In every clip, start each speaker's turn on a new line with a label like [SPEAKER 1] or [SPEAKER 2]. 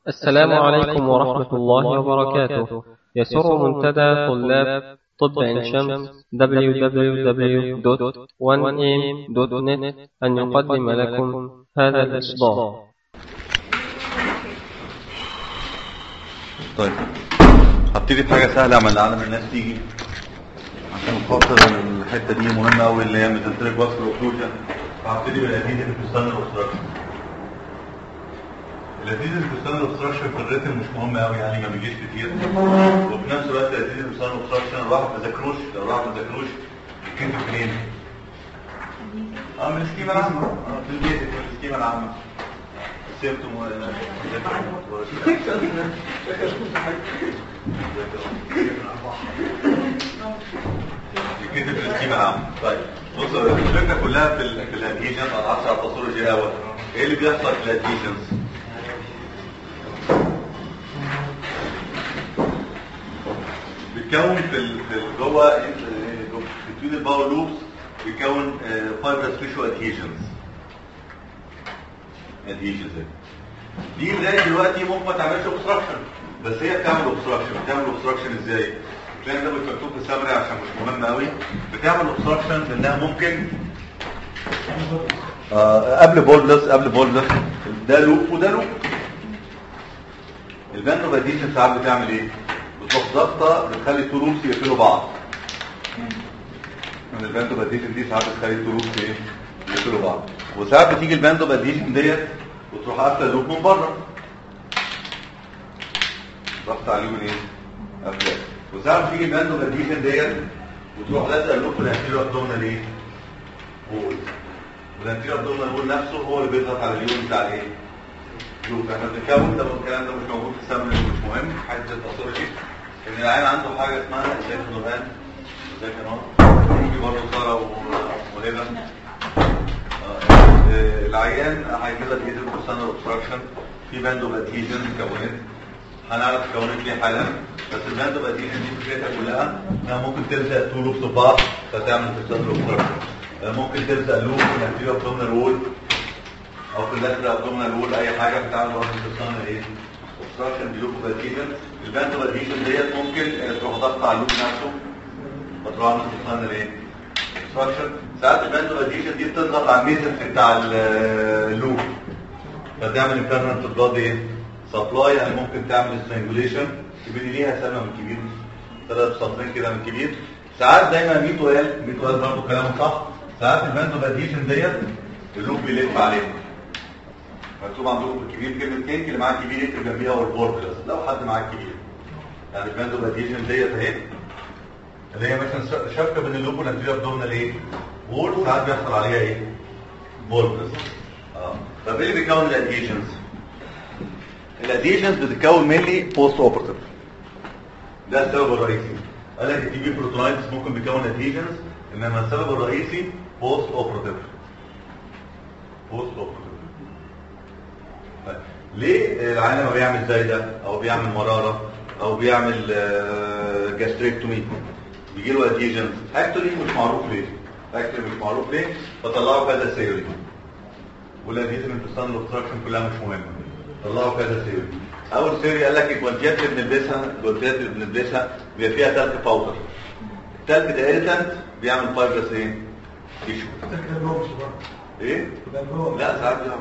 [SPEAKER 1] السلام عليكم ورحمة الله وبركاته يسر منتدى طلاب طب عين شمس www.1am.net أن يقدم لكم هذا الإصدار
[SPEAKER 2] طيب هبتدي بحاجة سهلة من العالم الناس تيجي عشان خاطر الحتة دي مهمة أوي اللي هي ميزنتريك وصل وكلوجن فهبتدي بالأديد الفستان الأوبستراكشن الأديد الفستان الأوبستراكشن في الريتم مش مهم أوي يعني ما بيجيش كتير وفي نفس الوقت الأديد الفستان الأوبستراكشن الواحد ما ذاكروش لو الواحد ما ذاكروش يتكتب منين؟ اه من السكيمة العامة اه في البيزك من السكيمة العامة سيبتم يتكتب في السكيمة العامة طيب بص الفكرة كلها في ال في الادهيجنز على 10 على الباثولوجي الاول ايه اللي بيحصل في الادهيجنز؟ بيتكون في ال في ال- جوه بين الباور لوبس بيكون فايبرس تيشو ادهيجنز ادهيجنز دي لغايه دلوقتي ممكن ما تعملش اوبستراكشن بس هي بتعمل اوبستراكشن بتعمل اوبستراكشن ازاي؟ الكلام ده مش مكتوب في السمري عشان مش مهم قوي بتعمل اوبستراكشن لانها ممكن آه قبل بولدس قبل بولدس ده لوب وده لوب الباندوباديشن ساعات بتعمل ايه؟ بتروح ضغطه بتخلي التو لوبس يقفلوا بعض من الباندوباديشن دي ساعات بتخلي التو لوبس ايه؟ يقفلوا بعض وساعات بتيجي الباندوباديشن ديت وتروح قافله اللوب من بره ضغط عليه من ايه؟ قافله وساعات بتيجي الباندوباديشن ديت وتروح لازقه اللوب في الانتيريور ابدومينال ايه؟ وول والانتيريور ابدومينال وول نفسه هو اللي بيضغط على اليوم بتاع الايه؟ لوب احنا بنتكون ده الكلام ده مش موجود في السمن مش مهم حاجه الباثولوجي ان العيان عنده حاجه اسمها ازاي نوران ازاي كمان في برضه ساره و- وهبه آه، العيان هيجيب لك ايد البوستان اوبستراكشن في باندو باديجن كونت هنعرف كونت ليه حالا بس الباندو باديجن دي فكرتها كلها انها ممكن تلزق تو لوبس في بعض فتعمل بوستان اوبستراكشن ممكن تلزق لوب في الانتيريور ابدومينال وول او في اللاترال ابدومينال وول اي حاجه بتعمل برضه بوستان ايه اوبستراكشن دي لوب باديجن الباندو باديجن ديت ممكن آه، تروح ضغط على اللوب نفسه فتروح عامل بوستان ايه structure ساعات الباندو اديشن دي بتضغط على الميزن بتاع ال- اللوب فتعمل انترنت بلاد ايه سبلاي يعني ممكن تعمل سترانجوليشن تبني ليها سنه من كبير ثلاث سطرين كده من كبير ساعات دايما ميتو قال ميتو قال برضه كلامه صح ساعات الباندو اديشن ديت اللوب بيلف عليهم مكتوب عندكم في الكبير كلمتين اللي معاه كبير يكتب جنبيها والبوردرز لو حد معاه كبير يعني الباندو اديشن ديت اهي اللي هي مثلا شبكه بين اللوب والانتيريور ابدومينال ايه وول ساعات بيحصل عليها ايه بولبس اه طب ايه اللي بيكون الاديشنز الاديشنز بتتكون مينلي بوست اوبرتيف ده السبب الرئيسي قال لك التي بي بروتونايتس ممكن بيكون اديشنز انما السبب الرئيسي بوست اوبرتيف بوست اوبرتيف طيب، ليه العيان لما بيعمل زي ده او بيعمل مراره او بيعمل جاستريكتومي بيجي له اديجنز اكتولي مش معروف ليه اكتولي مش معروف ليه فطلعوا كذا ثيوري والاديجن انتستان الاوبستراكشن كلها مش مهمه طلعوا كذا ثيوري اول ثيوري قال لك الجوانتيات اللي بنلبسها الجوانتيات اللي بنلبسها بيبقى فيها تلك باودر التلك ده ايريتنت بيعمل فايبرس ايه؟ تيشو ايه؟ لا ساعات بيعمل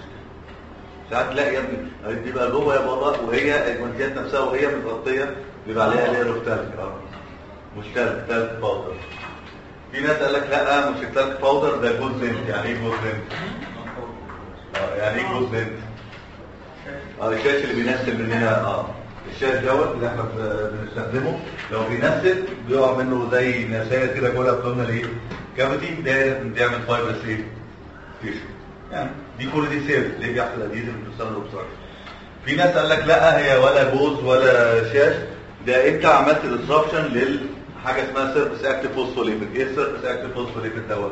[SPEAKER 2] ساعات لا يا ابني بيبقى جوه يا بابا وهي الجوانتيات نفسها وهي متغطيه بيبقى عليها لير اوف تلج اه مش تلج تلج باودر في ناس قال لك لا مش التلج باودر ده جوز زنت يعني ايه جوز زنت؟ اه يعني ايه جوز زنت؟ اه الشاش اللي بينزل مننا اه الشاش دوت اللي احنا ب- بنستخدمه لو بينزل بيقع منه زي نسايه كده جوه الابدومينال ايه؟ كافيتي ده بيعمل فايبرس ايه؟ تيشو يعني دي كل دي سير ليه بيحصل اديزم في السنه الاوبستراكشن في ناس قال لك لا هي ولا بوز ولا شاش ده انت عملت ديسربشن للحاجه اسمها سيرفس اكتيف فوسفوليبيد ايه السيرفس اكتيف فوسفوليبيد دوت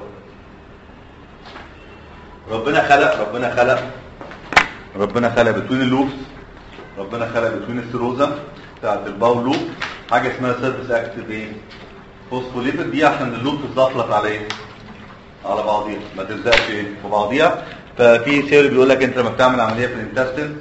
[SPEAKER 2] ربنا خلق ربنا خلق ربنا خلق بتوين اللوبس ربنا خلق بتوين السيروزا بتاعت الباول لوب حاجه اسمها سيرفس اكتيف ايه فوسفوليبيد دي عشان اللوب تتزفلط على ايه على بعضيها ما تلزقش ايه في بعضيها ففي ثيوري بيقول لك انت لما بتعمل عمليه في الانتستين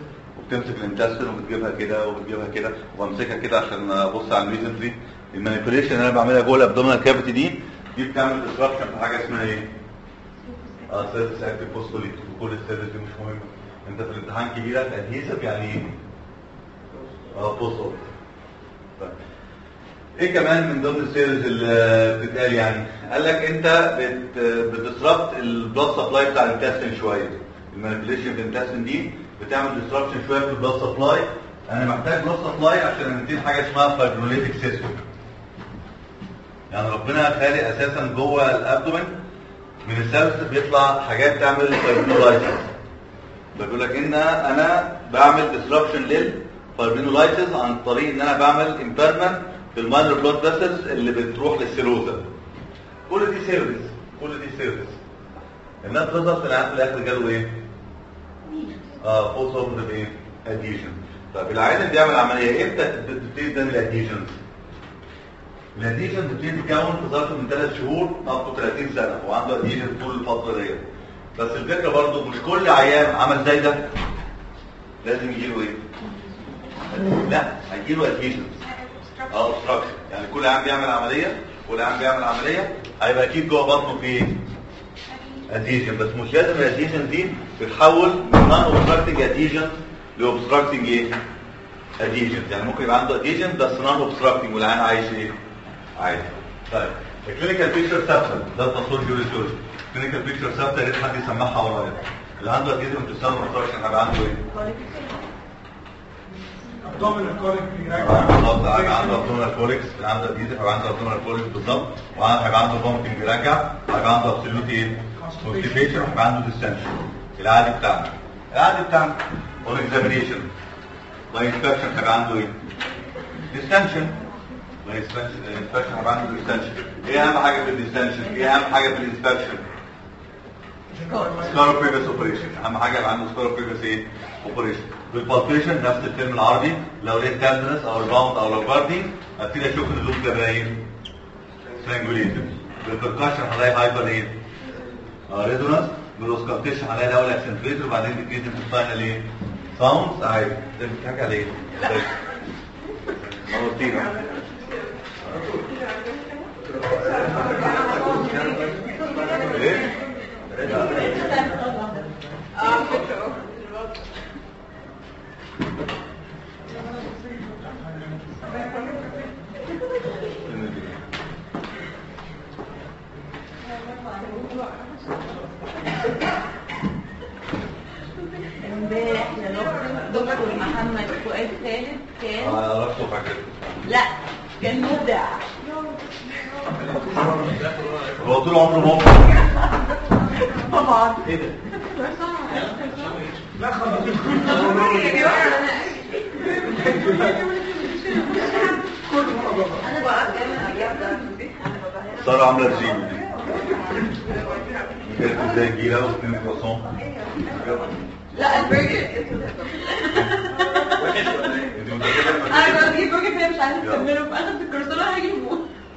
[SPEAKER 2] وبتمسك الانتستين وبتجيبها كده وبتجيبها كده وبمسكها كده عشان ابص على الميزنتري المانيبيوليشن اللي انا بعملها جوه الابدومينال كافيتي دي دي بتعمل ديسربشن في حاجه اسمها ايه؟ اه سيرفيس اكتيف فوسفوليت وكل السيرفيس دي مش مهمه انت في الامتحان كبيره ادهيسف يعني ايه؟ اه فوسفوليت طيب ايه كمان من ضمن السيرز اللي بتتقال يعني قال لك انت بت بتسربت البلاد سبلاي بتاع الانتستين شويه المانيبيوليشن في الانتستين دي بتعمل ديسربشن شويه في البلاد سبلاي انا محتاج بلاد سبلاي عشان امتين حاجه اسمها فايبروليتيك سيستم يعني ربنا خالق اساسا جوه الابدومين من السيرفس بيطلع حاجات تعمل فايبرينولايتس بيقول لك ان انا بعمل ديسربشن للفايبرينولايتس عن طريق ان انا بعمل امبيرمنت في الماينر بلاد فيسلز اللي بتروح للسيروزا كل دي سيرفيس كل دي سيرفيس الناس ريزلت العيان في الاخر جاله ايه؟ اه فوز اوف ايه؟ اديشن طب العيان اللي بيعمل عمليه امتى بتبتدي تعمل اديشنز؟ الاديشن بتبتدي تتكون في ظرف من 3 شهور اب 30 سنه وعنده اديشن طول الفتره ديت بس الفكره برضو مش كل عيان عمل زي ده لازم يجي له ايه؟ لا هيجي له اديشنز اه obstruction يعني كل عام بيعمل عمليه كل عام بيعمل عمليه هيبقى اكيد جوه بطنه في اديشن بس مش لازم الاديشن دي تتحول من نون اوبستراكتنج اديشن لاوبستراكتنج ايه؟ اديشن يعني ممكن يبقى عنده اديشن بس نون اوبستراكتنج والعيان عايش ايه؟ عادي طيب الكلينيكال بيكتشر ثابته ده التصوير جيولوجي الكلينيكال بيكتشر ثابته يا ريت حد يسمعها ورايا اللي عنده اديشن بتستخدم اوبستراكشن هيبقى عنده ايه؟
[SPEAKER 3] abdominal colic
[SPEAKER 2] بالظبط هيبقى عنده ابدومينال كوليكس عنده اديزيف هيبقى عنده ابدومينال كوليكس بالظبط وهيبقى عنده فومتنج بيرجع هيبقى عنده ابسوليوت ايه كونستيبيشن وهيبقى عنده ديستنشن العادي بتاعنا العادي بتاعنا اون اكزامينيشن باي انسبكشن هيبقى عنده ايه ديستنشن باي انسبكشن هيبقى عنده ديستنشن ايه اهم حاجه في الديستنشن ايه اهم حاجه في الانسبكشن سكارو بريفيس اوبريشن اهم حاجه يبقى عنده سكارو بريفيس ايه اوبريشن بالبالبيشن نفس الفيلم العربي لو لقيت تندرس او ريباوند او لوكاردي ابتدي اشوف ان اللوب ده بقى ايه سانجوليتد بالبركشن هلاقي هايبر ايه اه ريزونانس بالاوسكالتيشن هلاقي الاول اكسنتريتور وبعدين ديكريت الفاينل ايه ساوندز عادي ده بتحكي على ايه مرتين ايه
[SPEAKER 4] امبارح يا دكتور دكتور محمد فؤاد خالد كان
[SPEAKER 2] اه عرفته فاكر
[SPEAKER 4] لا كان مبدع
[SPEAKER 2] هو طول عمره ممكن
[SPEAKER 4] طبعا
[SPEAKER 2] ايه ده
[SPEAKER 3] لا خلاص
[SPEAKER 4] انا بقى كمان اجابه
[SPEAKER 2] صار عامله رجيم كانت ازاي جيله واثنين كرواسون
[SPEAKER 4] لا البرجر
[SPEAKER 2] انت متاكده
[SPEAKER 4] انا كنت بجيب برجر فيه مش عايزه اكمله فاخدت الكرسول هجيبه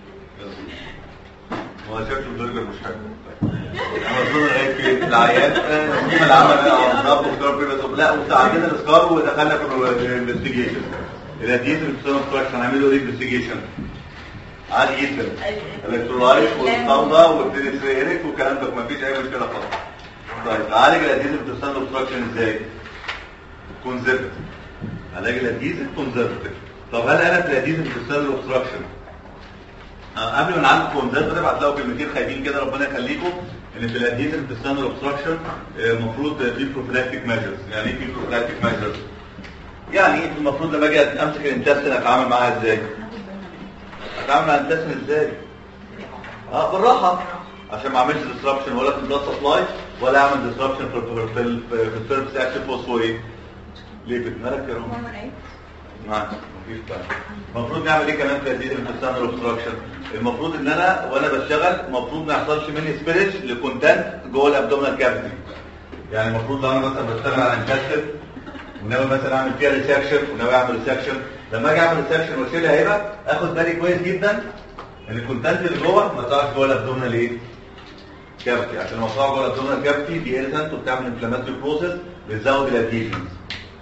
[SPEAKER 2] هو شكله البرجر مش حلو انا اظن لغايه في العيان القيمه العامه ضرب سكار بيبس لا وساعدنا الاسكار ودخلنا في الانفستيجيشن الاديس اللي بتسمى ستراكشر هنعمله ايه انفستيجيشن عادي جدا الكترولايت والصودا والدينيس ريريك والكلام ده مفيش اي مشكله خالص طيب عالج الاديس اللي بتسمى اوبستراكشن ازاي كونزرفتيف علاج الاديس كونزرفتيف طب هل انا في الاديس اللي بتسمى اوبستراكشن آه، قبل ما نعالج كونزرفتيف هتلاقوا كلمتين خايبين كده ربنا يخليكم ان في الاديس اللي بتسمى اوبستراكشن المفروض في بروفيلاكتيك ميجرز يعني ايه في بروفيلاكتيك ميجرز يعني المفروض لما اجي امسك الانتستين اتعامل معاها ازاي اتعامل مع الانتستين ازاي اه بالراحه عشان ما اعملش ديسربشن ولا في البلاد سبلاي ولا اعمل ديسربشن في ال في ال في السيرفس اكتيف فوسفو ايه ليه بتملك يا رب معاك مفيش بقى المفروض نعمل ايه كمان في تهديد الانتستين اوبستراكشن المفروض ان انا وانا بشتغل المفروض ما يحصلش مني سبيريتش لكونتنت جوه الابدومينال كافيتي يعني المفروض لو انا مثلا بشتغل على انتستين وناوي مثلا اعمل فيها ريسكشن وناوي اعمل ريسكشن لما اجي اعمل ريسكشن واشيلها هنا اخد بالي كويس جدا ان الكونتنت اللي جوه ما يطلعش جوه الابدومينال ايه كافيتي عشان لما تطلع جوه الابدومينال كافيتي دي ايريتنت وبتعمل انفلاماتوري بروسيس بتزود الاديشنز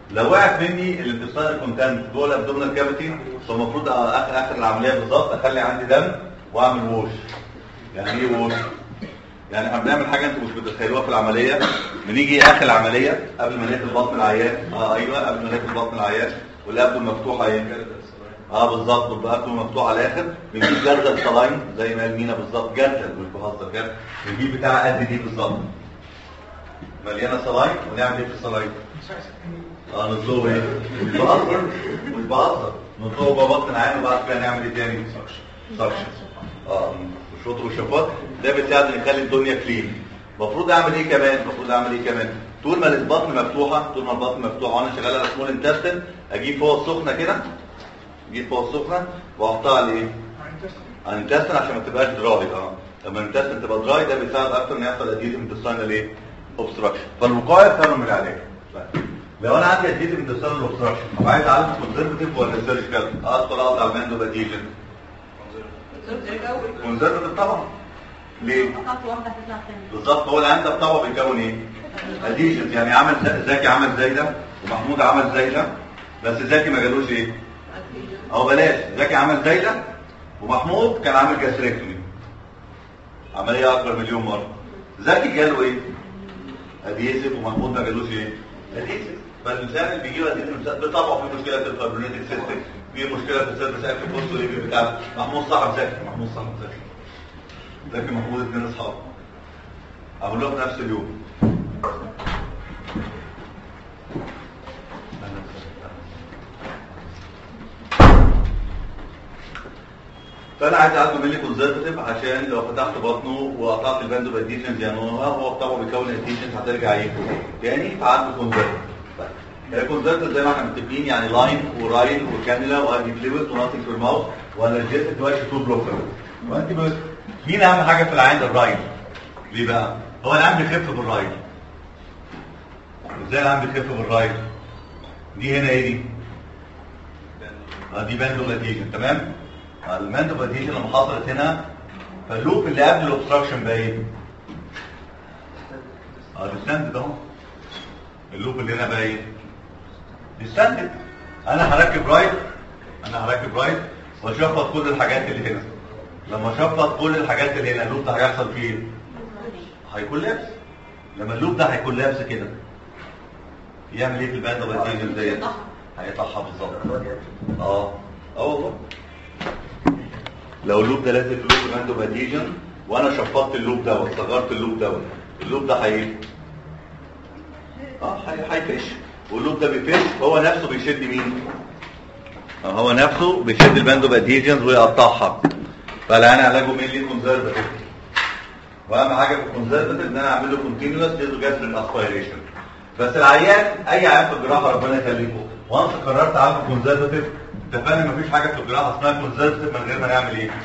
[SPEAKER 2] لو وقعت مني الانتستاين كونتنت جوه الابدومينال كافيتي فالمفروض اخر اخر العمليه بالظبط اخلي عندي دم واعمل ووش يعني ايه ووش يعني احنا بنعمل حاجه انتوا مش بتتخيلوها في العمليه بنيجي اخر العمليه قبل ما نقفل بطن العيان اه ايوه قبل ما نقفل بطن العيان والابدو مفتوحه ايه اه بالظبط بيبقى ابدو مفتوح على الاخر بنجيب جردل صلاين زي ما قال مينا بالظبط جردل مش بهزر جردل بنجيب بتاع قد دي بالظبط مليانه صلاين ونعمل ايه في الصلاين؟ اه نطلبه ايه؟ مش بهزر مش بهزر نطلبه جوه بطن العيان وبعد كده نعمل ايه تاني؟ سكشن اه شطر وشفاط ده بيساعد ان يخلي الدنيا كلين المفروض اعمل ايه كمان المفروض اعمل ايه كمان طول ما البطن مفتوحه طول ما البطن مفتوحه وانا شغال على سمول انتستين اجيب فوق السخنه كده اجيب فوق السخنه واحطها على ايه على الانتستين عشان ما تبقاش دراي اه لما الانتستين تبقى دراي ده بيساعد اكتر ان يحصل اديتيف انتستينال ايه اوبستراكشن فالوقايه خير من العلاج طيب. لو انا عندي اديتيف انتستينال اوبستراكشن طب عايز اعالج كونزرفتيف ولا سيرجيكال ادخل اقعد على الماندو باديجن كونزرفتيف طبعا ليه
[SPEAKER 4] خطوة واحدة هتطلع تاني
[SPEAKER 2] بالظبط هو العين ده بطبعه بيكون ايه اديشنز يعني عمل ز- زكي عمل زي ده ومحمود عمل زي ده بس زكي ما جالوش ايه او بلاش زكي عمل زي ده ومحمود كان عامل جاستريكتومي عمليه اكبر مليون مره زكي جاله ايه اديسيف ومحمود ما جالوش ايه اديسيف فالانسان اللي بيجي له اديسيف بطبعه في مشكله في الفابرونيتك سيستم في مشكله في السيرفس اكتف فوسفوليبيد بتاع محمود صاحب زكي محمود صاحب زكي زكي محمود اثنين اصحاب عملوها في نفس اليوم فانا عايز اعالجه ملي كونزرفتيف عشان لو فتحت بطنه وقطعت الباندو باديشنز يعني هو هو طبعا بيكون اديشنز هترجع ايه تاني فعالجه كونزرفتيف طيب كونزرفتيف زي ما احنا متفقين يعني لاين ورايل وكانيلا وانتي فلويد وناتنج في الماوث وانرجيتك دلوقتي تو بلوكر وانتي بس مين اهم حاجه في العين الرايل ليه بقى هو العين بيخف بالرايل ازاي العين بيخف بالرايل دي هنا ايه دي آه دي باندو باديشن تمام الماندو باديشن لما حصلت هنا فاللوب اللي قبل الاوبستراكشن بقى ايه اه ديستندد اهو اللوب اللي هنا بقى ايه ديستندد انا هركب رايت انا هركب رايت واشفط كل الحاجات اللي هنا لما اشفط كل الحاجات اللي هنا اللوب ده هيحصل فيه ايه هيكون لابس لما اللوب ده هيكون لابس كده يعمل ايه في الباندو باديشن ديت هيقطعها بالظبط اه اه والله لو اللوب ده لازم في لوب باندو باديجن وانا شفطت اللوب ده وصغرت اللوب ده اللوب ده هي اه هي- هيفش واللوب ده بيفش هو نفسه بيشد مين آه، هو نفسه بيشد الباندو باديجنز ويقطعها فالعين علاجه مينلي كونزرفتيف واهم حاجه في الكونزرفتيف ان انا اعمل له كونتينوس ديزو جاستريك اسبيريشن بس العيان اي عيان في الجراحه ربنا يخليكم وانس قررت اعمل كونزرفتيف اتفقنا مفيش حاجه في الجراحه اسمها كونزرفتيف من غير ما نعمل ايه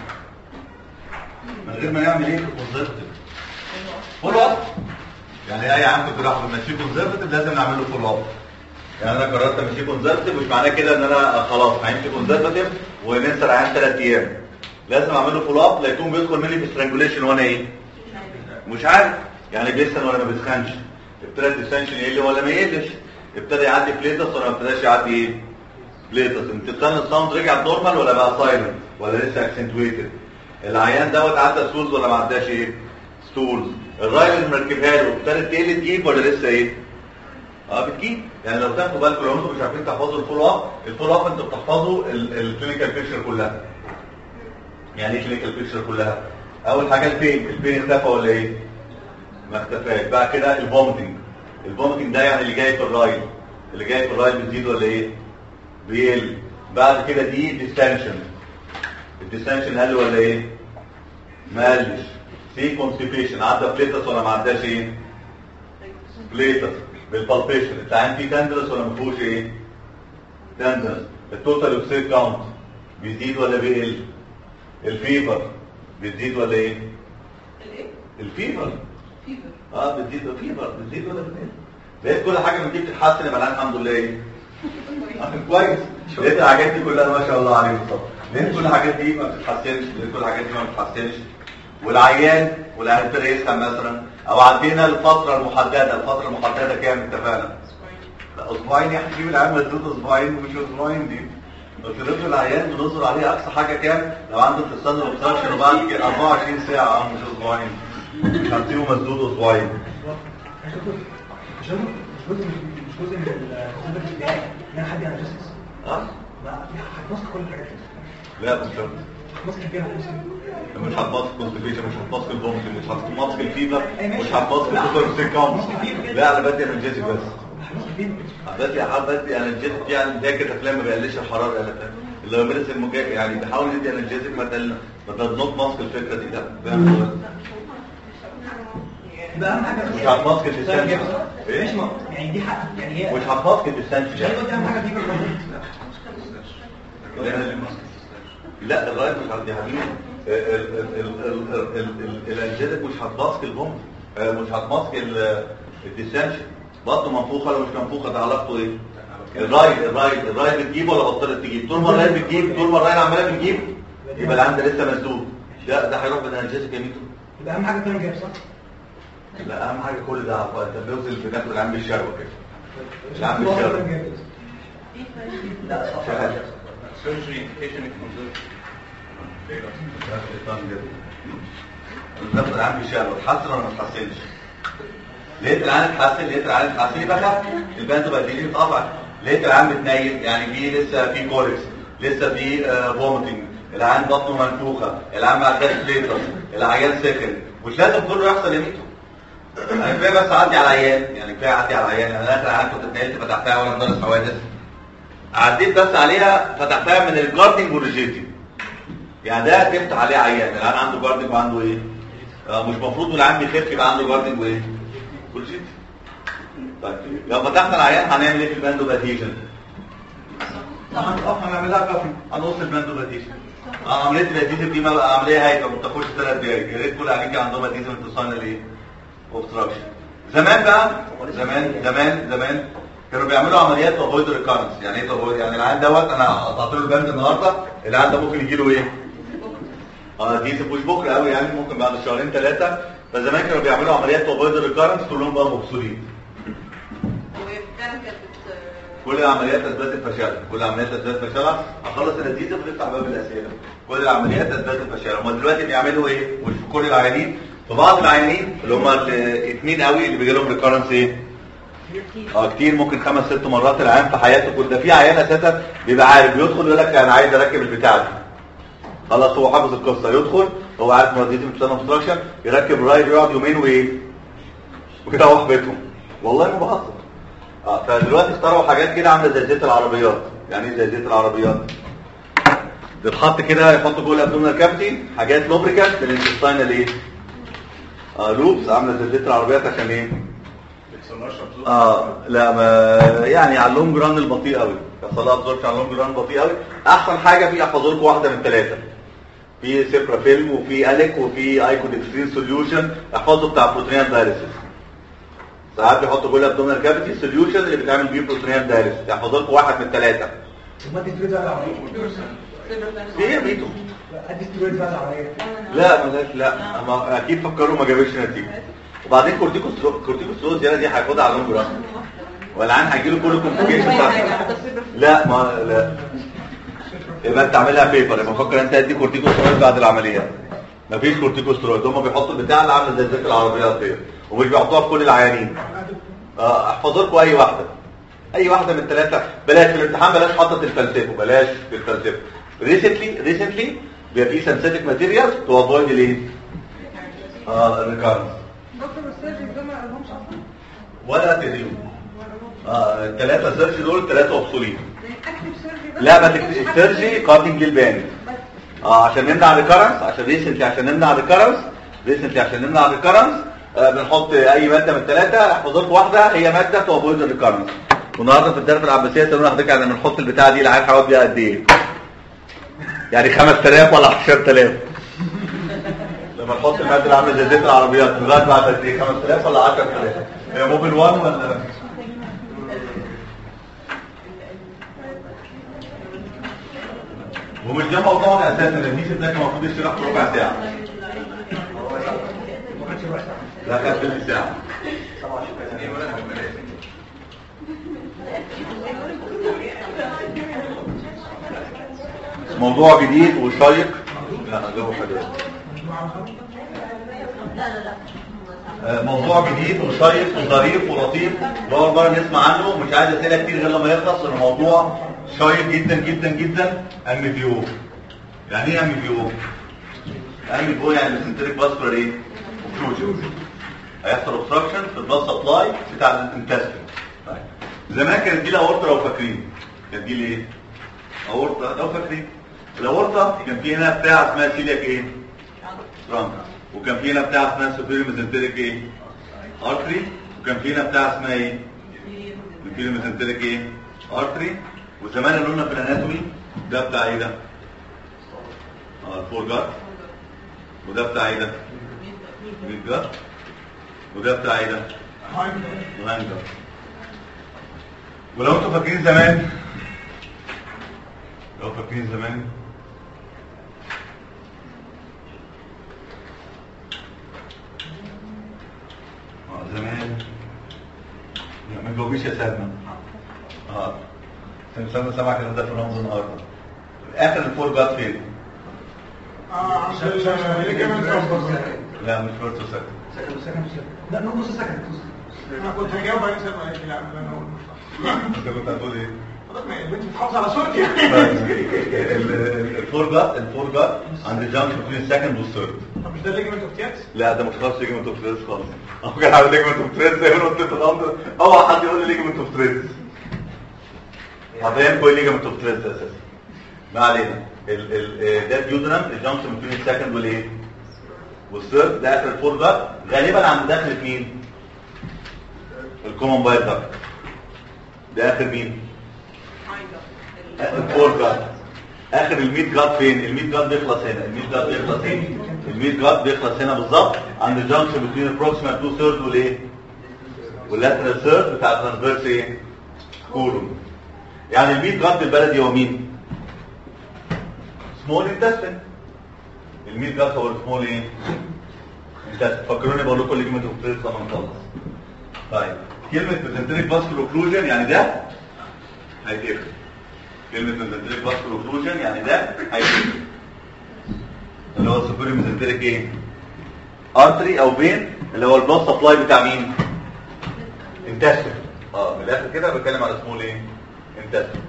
[SPEAKER 2] من غير ما نعمل ايه في الكونزرفتيف فول اب يعني اي عام في الجراحه بنمشيه كونزرفتيف لازم نعمل له فول اب يعني انا قررت امشيه كونزرفتيف مش معناه كده ان انا خلاص همشي كونزرفتيف وننسى العيان ثلاث ايام لازم اعمل له فول اب لا يكون بيدخل مني في سترانجوليشن وانا ايه مش عارف يعني بيسخن ولا ما بيسخنش ابتدى الديستنشن يقل ولا ما يقلش ابتدى يعدي بليتس ولا ما ابتداش يعدي ايه بليتس امتثال الساوند رجع نورمال ولا بقى سايلنت ولا لسه اكسنتويتد العيان دوت عدى ستولز ولا ما عداش ايه ستولز الرايل اللي مركبها له ابتدت تقل تجيب ولا لسه ايه اه بتجيب يعني لو تاخدوا بالكم لو انتم مش عارفين تحفظوا الفول اب الفول اب انتوا بتحفظوا الكلينيكال بيكتشر كلها يعني ايه كلينيكال بيكتشر كلها اول حاجه البين البين اختفى ولا ايه ما اختفاش بعد كده الفومتنج الفومتنج ده يعني اللي جاي في الرايل اللي جاي في الرايل بتزيد ولا ايه بيقل بعد كده دي ديستنشن الديستنشن قل ولا ايه ما قلش في كونستيبيشن عدى بليتس ولا ما عداش ايه بليتس بالبالبيشن التعين فيه تندرس ولا ما فيهوش ايه تندرس التوتال اوكسيد كاونت بيزيد ولا بيقل الفيبر بتزيد ولا ايه
[SPEAKER 4] الايه؟
[SPEAKER 2] الفيبر
[SPEAKER 4] فيفر
[SPEAKER 2] اه بتزيد الفيبر بتزيد ولا بتقل لقيت كل حاجه من دي بتتحسن يبقى الآن الحمد لله ايه آه، كويس لقيت الحاجات دي كلها ما شاء الله عليه بالظبط لقيت كل الحاجات دي ما بتتحسنش لقيت كل الحاجات دي ما بتتحسنش والعيان والعيان ابتدى يسخن مثلا او عدينا الفتره المحدده الفتره المحدده كام اتفقنا لا اسبوعين يا حبيبي العيان مسدود اسبوعين ومش اسبوعين دي بس الرجل العيان بنظر عليه اقصى حاجه كام لو عنده تستنى اوبستراكشن وبعد كده 24 ساعه اه مش اسبوعين مش هنسيبه مسدود اسبوعين
[SPEAKER 3] مش جزء مش جزء مش جزء من الكونسيبت بتاعي ان انا حد اناليسيس
[SPEAKER 2] اه
[SPEAKER 3] ما هتبص كل الحاجات دي
[SPEAKER 2] لا مش شرط
[SPEAKER 3] هتبص فيها هتبص
[SPEAKER 2] مش هتبص كونستيبيشن مش هتبص البومت مش هتبص الفيبر مش هتبص السوبر سيكام لا انا بدي انرجيتك بس
[SPEAKER 3] هتبص فين
[SPEAKER 2] بدي بدي انرجيتك يعني ده كده افلام ما بيقللش الحراره ولا بتاع اللي هو ميديسن المجا يعني بيحاول يدي انرجيتك ما تقل ما تنوت ماسك الفكره دي ده فاهم
[SPEAKER 3] يبقى اهم حاجه
[SPEAKER 2] مش هتماسك الديستانس
[SPEAKER 3] ايش
[SPEAKER 2] ايه
[SPEAKER 3] ما يعني دي حق يعني هي
[SPEAKER 2] مش هتماسك الديستانس
[SPEAKER 3] مش هي اهم حاجه دي في
[SPEAKER 2] لا الرايت مش هتدي حبيبي الانجيتك مش هتماسك البوم مش هتماسك الديستانشن بطنه منفوخه ولا مش منفوخه ده علاقته ايه الرايت الرايت الرايت بتجيب ولا بطلت تجيب طول ما الرايت بتجيب طول ما الرايت عماله بتجيب يبقى اللي عندها لسه مسدود لا ده هيروح بالانجيتك يا ميتو
[SPEAKER 3] يبقى اهم حاجه تاني جايب صح
[SPEAKER 2] لا اهم حاجه كل ده عفوا انت بتوصل في داخل العام بالشهوه كده العام بالشهوه
[SPEAKER 3] لا صح
[SPEAKER 2] سيرجري ناخد العام بالشهوه تحسن ولا ما تحسنش لقيت العام اتحسن لقيت العام اتحسن يبقى خف البنت بقى دي بتقطع لقيت العام بتنيل يعني في لسه في كوركس لسه في فوميتنج العيان بطنه منفوخه العيان ما عندهاش بليتس العيان سكن مش لازم كله يحصل يا ميتو يعني كفايه بس اعدي على العيان يعني كفايه اعدي على العيان يعني انا اخر عيان كنت اتنقلت فتحتها وانا مدرس حوادث عديت بس عليها فتحتها من الجاردنج والريجيتي يعني ده تفتح عليه عيان العيان عنده جاردنج وعنده ايه آه مش المفروض العيان بيخف يبقى عنده جاردنج وايه والريجيتي طيب لو فتحنا العيان هنعمل ايه في الباندو باديشن هنقف هنعمل لها كافي هنقص الباندو باديشن اه عمليه الاديزم دي ما عمليه هايفه ما بتاخدش ثلاث دقايق يا ريت كل عيان كان عندهم اديزم انتصال ايه اوبستراكشن زمان بقى زمان زمان زمان كانوا بيعملوا عمليات افويد ريكارنس يعني ايه افويد يعني العيان دوت انا قطعت له البند النهارده العيان ده ممكن يجي له ايه اه دي مش بكره قوي يعني ممكن بعد شهرين ثلاثه فزمان كانوا بيعملوا عمليات افويد ريكارنس كلهم بقى مبسوطين
[SPEAKER 4] وفعلا كانت بت-
[SPEAKER 2] كل العمليات اثبتت فشلها كل العمليات اثبتت فشلها اخلص النتيجه ونفتح باب الاسئله كل العمليات اثبتت فشلها هم دلوقتي بيعملوا ايه مش في كل العيانين في بعض العيانين اللي هم الاثنين قوي اللي بيجي لهم ريكارنس ايه اه كتير ممكن خمس ست مرات العيان في حياته كل ده في عيان اساسا بيبقى عارف بيدخل يقول لك انا عايز اركب البتاع دي خلاص هو حافظ القصه يدخل هو عارف مرضيتي بتستنى اوبستراكشن يركب رايد يقعد يومين وايه ويروح بيتهم والله ما بهزر اه فدلوقتي اخترعوا حاجات كده عامله زي زيت العربيات يعني ايه زي زيت العربيات بتتحط كده يحطوا جوه الابدومينال كافيتي حاجات لوبريكانت للانتستاينال ايه اه لوبس عامله زي زيت العربيات عشان ايه اه لا ما يعني على اللونج ران البطيء قوي يحصل لها ابزوربشن على اللونج ران بطيء قوي احسن حاجه في احفظوا لكم واحده من ثلاثه في سيبرا فيلم وفي اليك وفي ايكودكسترين سوليوشن احفظوا بتاع بروتينيال دايليسيس ساعات بيحطوا جوه الابدومينال كافيتي سوليوشن اللي بيتعمل بيه بروتينيال دايليسيس يحفظوا لكم واحد من الثلاثه
[SPEAKER 3] ما دي سترويد بقى العمليه
[SPEAKER 2] في ايه يا ميتو
[SPEAKER 3] ادي سترويد بقى العمليه
[SPEAKER 2] لا ملاش لا ما اكيد فكروا ما جابش نتيجه وبعدين كورتيكوسترو كورتيكوسترو زياده دي هياخدها على اللونج ران والعيان هيجي له كل كومبليكيشن لا ما لا يبقى انت عاملها بيبر يبقى فكر انت ادي كورتيكوسترويد بعد العمليه مفيش كورتيكوسترويد هم بيحطوا البتاع اللي عامله زي زيت العربيات دي ومش بيحطوها في كل العيانين اه احفظوا لكم اي واحده اي واحده من الثلاثه بلاش في الامتحان بلاش حاطط الفلسفه بلاش في الفلسفه ريسنتلي ريسنتلي بيبقى في سنسيتك ماتيريال تو افويد الايه اه الريكارنس
[SPEAKER 5] دكتور السيرجي دول ما لهمش اصلا
[SPEAKER 2] ولا تدريهم اه الثلاثه سيرجي دول ثلاثه اوبسوليت
[SPEAKER 5] اكتب سيرجي بس
[SPEAKER 2] لا ما تكتب السيرجي كاتنج للبان اه عشان نمنع الريكارنس عشان ريسنتلي عشان نمنع الريكارنس ريسنتلي عشان نمنع الريكارنس آه بنحط اي ماده من الثلاثه احفظوا لكم واحده هي ماده تو افويد الريكارنس والنهارده في الدرس العباسيه سالونا حضرتك يعني بنحط البتاعه دي العيال هيقعد بيها قد ايه يعني 5000 ولا 10000 لما نحط الماده اللي عامله زي زيت العربيات لغايه بعد قد ايه 5000 ولا 10000 هي موبيل 1 ولا ومش ده موضوعنا اساسا النيس ده كان المفروض يشرح في ربع ساعه
[SPEAKER 3] ما كانش ربع ساعه
[SPEAKER 2] لا كان تلت ساعه موضوع جديد وشيق لا جو حاجات آه، موضوع جديد وشيق وظريف ولطيف واول مره نسمع عنه مش عايز اسئله كتير غير لما يخلص لان الموضوع شيق جدا جدا جدا ام في او يعني ايه ام في او ام في او يعني السنتريك فاسكولار ايه اوكلوجن هيحصل اوبستراكشن في البلاد سبلاي بتاع الانتستين طيب زمان كانت دي الاورطه لو فاكرين كانت دي الايه اورطه لو فاكرين الاورطه كان في هنا بتاع اسمها سيلياك ايه ترانك وكان في هنا بتاع اسمها سوبيريور ميزنتريك ايه ارتري وكان في هنا بتاع اسمها ايه سوبيريور ميزنتريك ايه ارتري وزمان اللي قلنا في الاناتومي ده بتاع ايه ده اه الفور جار وده بتاع ايه ده ميد جار وده بتاع ايه ده الهاند جار ولو انتوا فاكرين زمان لو فاكرين زمان اه زمان لا ما تجاوبيش يا سلمى اه سلمى سلمى سمع كده ده في رمز النهارده اخر الفور جات فين؟ لا مش فورتو سكند
[SPEAKER 3] سكند سكند سكند لا نص سكند
[SPEAKER 6] انا كنت هجاوب عليه سبب قالت لي لا انا اقول مش صح
[SPEAKER 2] انت كنت هتقول ايه؟
[SPEAKER 6] حضرتك ما البنت بتحافظ على صوتي
[SPEAKER 2] الفور جات الفور جات عند الجامب بين السكند والثيرد
[SPEAKER 6] طب مش ده الليجمنت اوف تياتس
[SPEAKER 2] لا ده مش خالص ليجمنت اوف تريس خالص هو كان عامل ليجمنت اوف تريس زي ما قلت في الامر اوعى حد يقول لي ليجمنت اوف تريس حرفيا كل ليجمنت اوف تريس اساسا ما علينا ال ال ده اليودرم الجانكشن بين السكند والايه والثيرد ده اخر الفور ده غالبا عند داخل مين الكومن بايل ده ده اخر مين الفور جاد اخر الميت جاد فين الميت جاد بيخلص هنا الميت جاد بيخلص هنا الميت جاد بيخلص هنا بالظبط عند الجانكشن بين البروكسيمال تو ثيرد والايه واللاترال ثيرد بتاع الترانسفيرس ايه كولوم يعني الميت جاد بالبلدي هو مين سمول انتستين الميت جاد هو السمول ايه انتستين فكروني بقول لكم ليجمنت اوف تريس لما نخلص طيب كلمه بتنتريك فاسكولار اوكلوجن يعني ده هيتقفل كلمة ميزنتريك فاسكولار اوكلوجن يعني ده هيتقفل اللي هو السوبيريور ميزنتريك ايه ارتري او بين اللي هو البلاد سبلاي بتاع مين انتستين اه من الاخر كده بتكلم على سمول ايه انتستين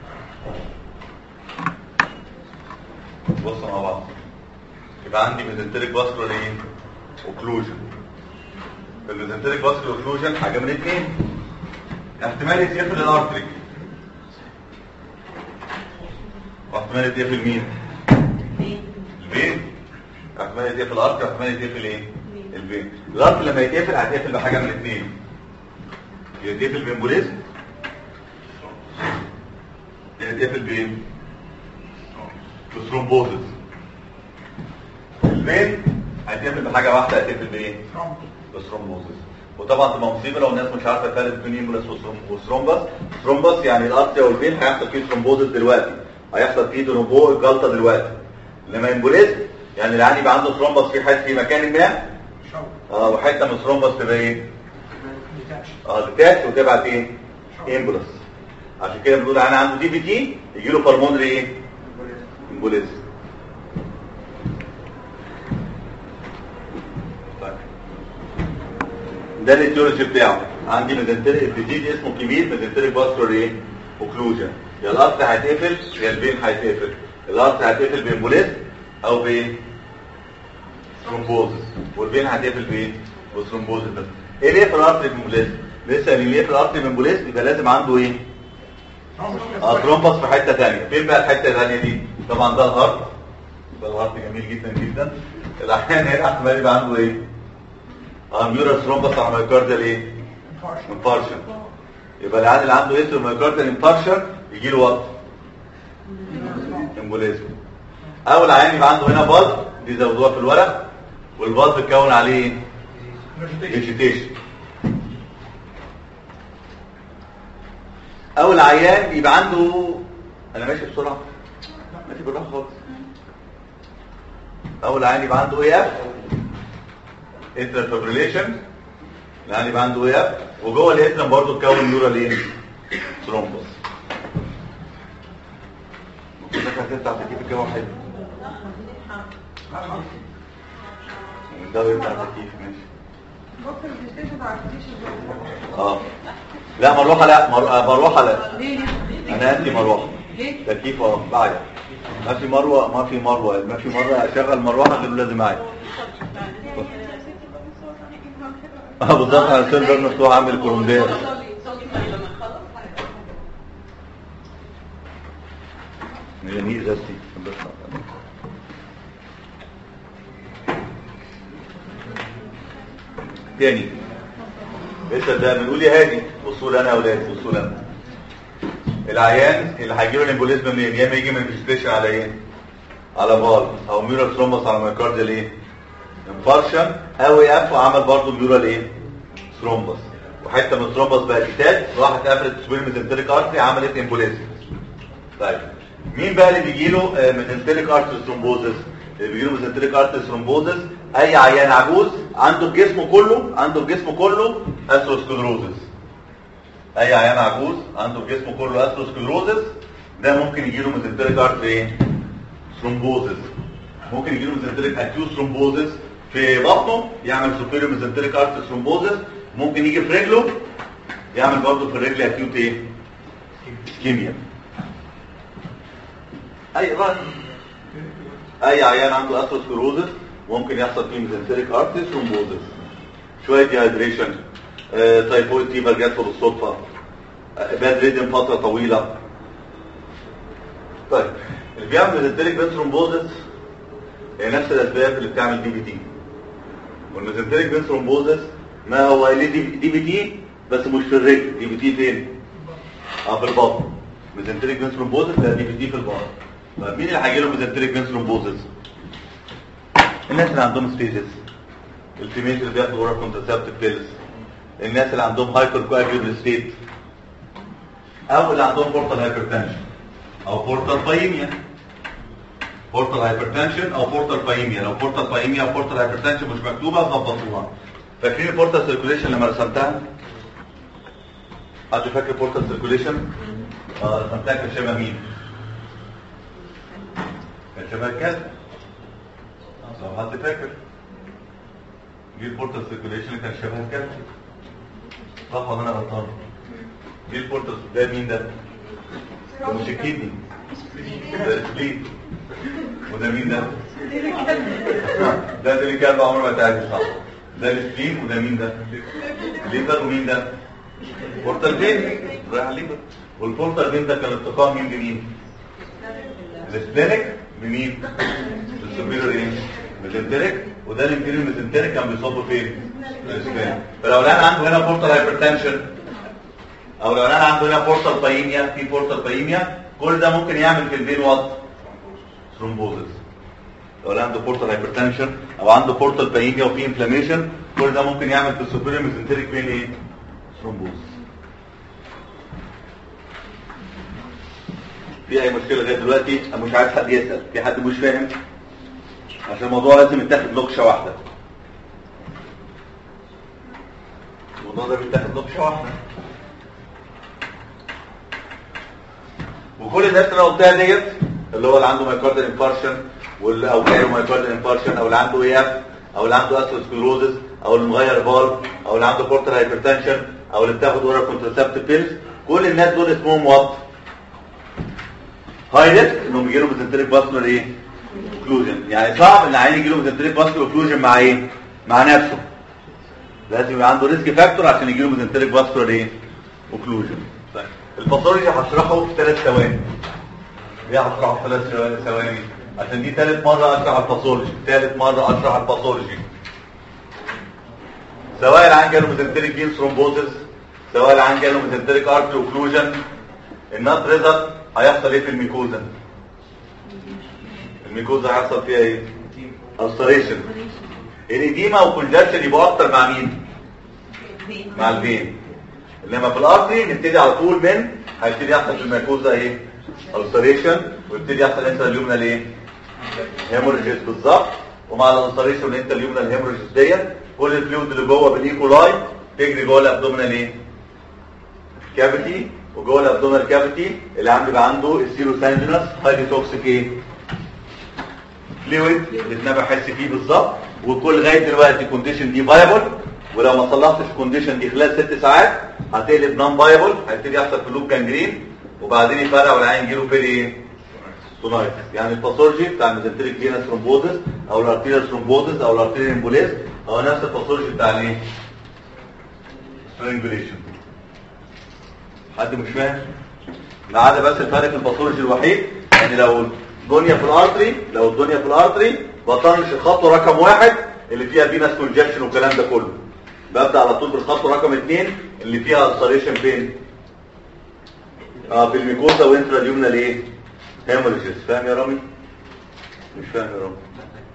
[SPEAKER 2] بصوا مع بعض يبقى عندي ميزنتريك فاسكولار ايه اوكلوجن الميزنتريك فاسكولار اوكلوجن حاجه من اثنين احتمال يتقفل الارتري واحتمال يتقفل مين البين احتمال يتقفل الارتري واحتمال يتقفل ايه البين الارتري لما يتقفل هتقفل بحاجه من اثنين يتقفل بامبوليزم يتقفل بايه بثرومبوزس البين هتقفل بحاجه واحده هتقفل بايه بثرومبوزس وطبعا تبقى مصيبه لو الناس مش عارفه الفرق بين امبولس وثرومبس ثرومبس يعني الارتري او البين هيحصل فيه ثرومبوزس دلوقتي هيحصل فيه ترومبو جلطه دلوقتي لما امبوليزم يعني العيان يبقى عنده ثرومبس في حته في مكان ما اه وحته من الثرومبس تبقى ايه اه ديتاش وتبعت ايه امبولس عشان كده بنقول انا عنده دي بي تي يجي له بالمونري ايه امبوليزم طيب. ده الايديولوجي بتاعه عندي ميزنتري الجديد اسمه كبير ميزنتري فاسكولار ايه اوكلوجن يا الارض هتقفل يا البين هيتقفل الارض هتقفل بامبوليزم او بايه ثرومبوزس والبين هتقفل بايه بثرومبوزس بس ايه ليه في الارض بامبوليزم لسه اللي ليه في الارض بامبوليزم يبقى لازم عنده ايه اه ثرومبس في حته ثانيه فين بقى الحته الثانيه دي طبعا ده الهارت ده الهارت جميل جدا جدا الاحيان هنا احتمال يبقى عنده ايه اه ميورال ثرومبس على مايكارديال ايه انفارشن يبقى العيان اللي عنده ايه مايكارديال انفارشن يجي له وقت امبوليزم او العيان يبقى عنده هنا باز دي زودوها في الورق والباز بتكون عليه فيجيتيشن او العيان يبقى عنده انا ماشي بسرعه ماشي بالراحه خالص او العيان يبقى عنده ايه اف انترفيبريليشن العيان يبقى عنده ايه اف وجوه الاترم برضه تكون نورال ايه ثرومبس المفروض هتفتح تكييف الجو حلو ده يفتح تكييف ماشي
[SPEAKER 5] بص البلاي ستيشن على الفيش
[SPEAKER 2] اه لا مروحه لا مر... آه، مروحه لا
[SPEAKER 4] ليه
[SPEAKER 2] انا انتي مروحه
[SPEAKER 4] ليه
[SPEAKER 2] تكييف اه بعد ما في مروه ما في مروه ما في مره اشغل مروحه غير لازم معايا اه بالظبط على السيرفر مفتوح عامل كولومبيا جميل غسي تاني لسه ده بنقول يا هادي وصول انا يا اولاد وصول انا العيان اللي هيجيله الامبوليزم منين يا اما يجي من الفيستيشن على ايه على بال او ميورال ثرومبس على مايكارديال ايه انفارشن او يقف وعمل برضه ميورال ايه ثرومبس وحته من الثرومبس بقى جتات راحت قفلت سوبر ميزنتريك ارتري عملت امبوليزم طيب مين بقى اللي بيجي له ميزنتريك ارتري ثرومبوزس اللي بيجي له ميزنتريك ارتري ثرومبوزس اي عيان عجوز عنده في جسمه كله عنده في جسمه كله اثروسكلروزس اي عيان عجوز عنده في جسمه كله اثروسكلروزس ده ممكن يجي له ميزنتريك ارتري ايه ثرومبوزس ممكن يجي له ميزنتريك اكيوت ثرومبوزس في بطنه يعمل سوبيريور ميزنتريك ارتري ثرومبوزس ممكن يجي في رجله يعمل برضه في الرجل اكيوت ايه اسكيميا اي رأي اي عيان عنده اثروسكلروزس ممكن يحصل فيه ميزنتريك ارتري ثرومبوزس شويه ديهايدريشن آه، تايفويد فيفر جات له بالصدفه آه، باد ريدن فتره طويله طيب اللي بيعمل ميزنتريك بين ثرومبوزس هي نفس الاسباب اللي بتعمل دي بي تي والميزنتريك بين ثرومبوزس ما هو ليه دي, دي بي تي بس مش في الرجل دي بي تي فين اه في البطن ميزنتريك بين ثرومبوزس لا دي بي تي في البطن طيب مين اللي هيجي له ميزنتريك بين ثرومبوزس الناس اللي عندهم ستيجز الفيميل اللي بياخدوا ورا كونترسبتيف بيلز الناس اللي عندهم هايبر كواجول ستيت او اللي عندهم بورتال هايبرتنشن او بورتال بايميا بورتال هايبرتنشن او بورتال بايميا لو بورتال بايميا او بورتال هايبرتنشن مش مكتوبه ظبطوها فاكرين البورتال سيركوليشن لما رسمتها حد فاكر بورتال سيركوليشن اه رسمتها كان شبه مين كان شبه الكلب لو حد فاكر دي البورتال سيركوليشن اللي كان شبه الكلب صح ولا انا غلطان دي البورتال ده مين ده ده مش الكيدني ده السبليت وده مين ده ده اللي كان عمره ما تعرف صح ده السبلين وده مين ده الليفر ومين ده بورتال فين رايح على الليفر والبورتال فين ده كان التقاء مين بمين السبلينك بمين السوبيريور ايه ميزنتريك وده الانفيريور ميزنتريك كان بيصب فين الاسبلين فلو الان عنده هنا بورتال هايبرتنشن او لو الان عنده هنا بورتال بايميا في بورتال بايميا كل ده ممكن يعمل في الفين وات ثرومبوزس لو الان عنده بورتال هايبرتنشن او عنده بورتال بايميا وفي انفلاميشن كل ده ممكن يعمل في السوبيريور ميزنتريك فين ايه ثرومبوزس في اي مشكله لغايه دلوقتي انا مش عايز حد يسال في حد مش فاهم عشان الموضوع لازم يتاخد لوكشه واحده الموضوع ده بيتاخد لوكشه واحده وكل الناس اللي انا قلتها ديت اللي هو اللي عنده مايكارديال انفارشن واللي او جاله مايكارديال انفارشن او اللي عنده اي اف او اللي عنده اثيروسكلروزس او اللي مغير فالف او اللي عنده بورتال هايبرتنشن او اللي بتاخد ورا كونترسبتيف بيلز كل الناس دول اسمهم وات هاي ريسك انهم يجيلهم ميزنتريك باسكولار ايه اوكلوجن يعني صعب ان العيان يجيله ميزنتريك باسكولار اوكلوجن مع ايه مع نفسه لازم يبقى عنده ريسك فاكتور عشان يجيله ميزنتريك باسكولار ايه اوكلوجن طيب الباثولوجي هشرحه في ثلاث ثواني ليه هشرحه في ثلاث ثواني عشان دي ثالث مره اشرح الباثولوجي ثالث مره اشرح الباثولوجي سواء العيان جاله ميزنتريك فين ثرومبوزس سواء العيان جاله ميزنتريك ارتري اوكلوجن النات ريزلت هيحصل ايه في الميكوزا الميكوزا هيحصل فيها ايه ulceration الاديمه والكونجكشن يبقوا اكتر مع مين مع الفين انما في الارتري نبتدي على طول من هيبتدي يحصل في الميكوزا ايه ulceration ويبتدي يحصل انت اليومنال ايه هيموريجز بالظبط ومع الالسريشن وانت اليومنال هيموريجز ديت كل الفلويد اللي جوه بالايكولاي تجري جوه الابدومينال ايه كافيتي وجوه الابدومينال كافيتي اللي عنده بقى عنده السيرو سانجينس هايلي توكسيك ايه فلويد اللي بحس فيه بالظبط وكل لغايه دلوقتي الكونديشن دي فايبل ولو ما صلحتش الكونديشن دي خلال ست ساعات هتقلب نون فايبل هيبتدي يحصل فلوب جانجرين وبعدين يفرقع والعين يجيله بيري ايه سونايتس يعني الباثولوجي بتاع الميزنتريك فينس ثرومبوزس او الارتيريال ثرومبوزس او الارتيريال امبوليز هو نفس الباثولوجي بتاع الايه strangulation حد مش فاهم ما عدا بس الفرق في الباثولوجي الوحيد يعني لو الدنيا في الارتري لو الدنيا في الارتري بطنش الخطوه رقم واحد اللي فيها فينس كونجكشن والكلام ده كله ببدا على طول بالخطوه رقم اثنين اللي فيها السريشن فين اه في الميكوزا وانترا اليومنال ايه هيموريجز فاهم يا رامي مش فاهم يا رامي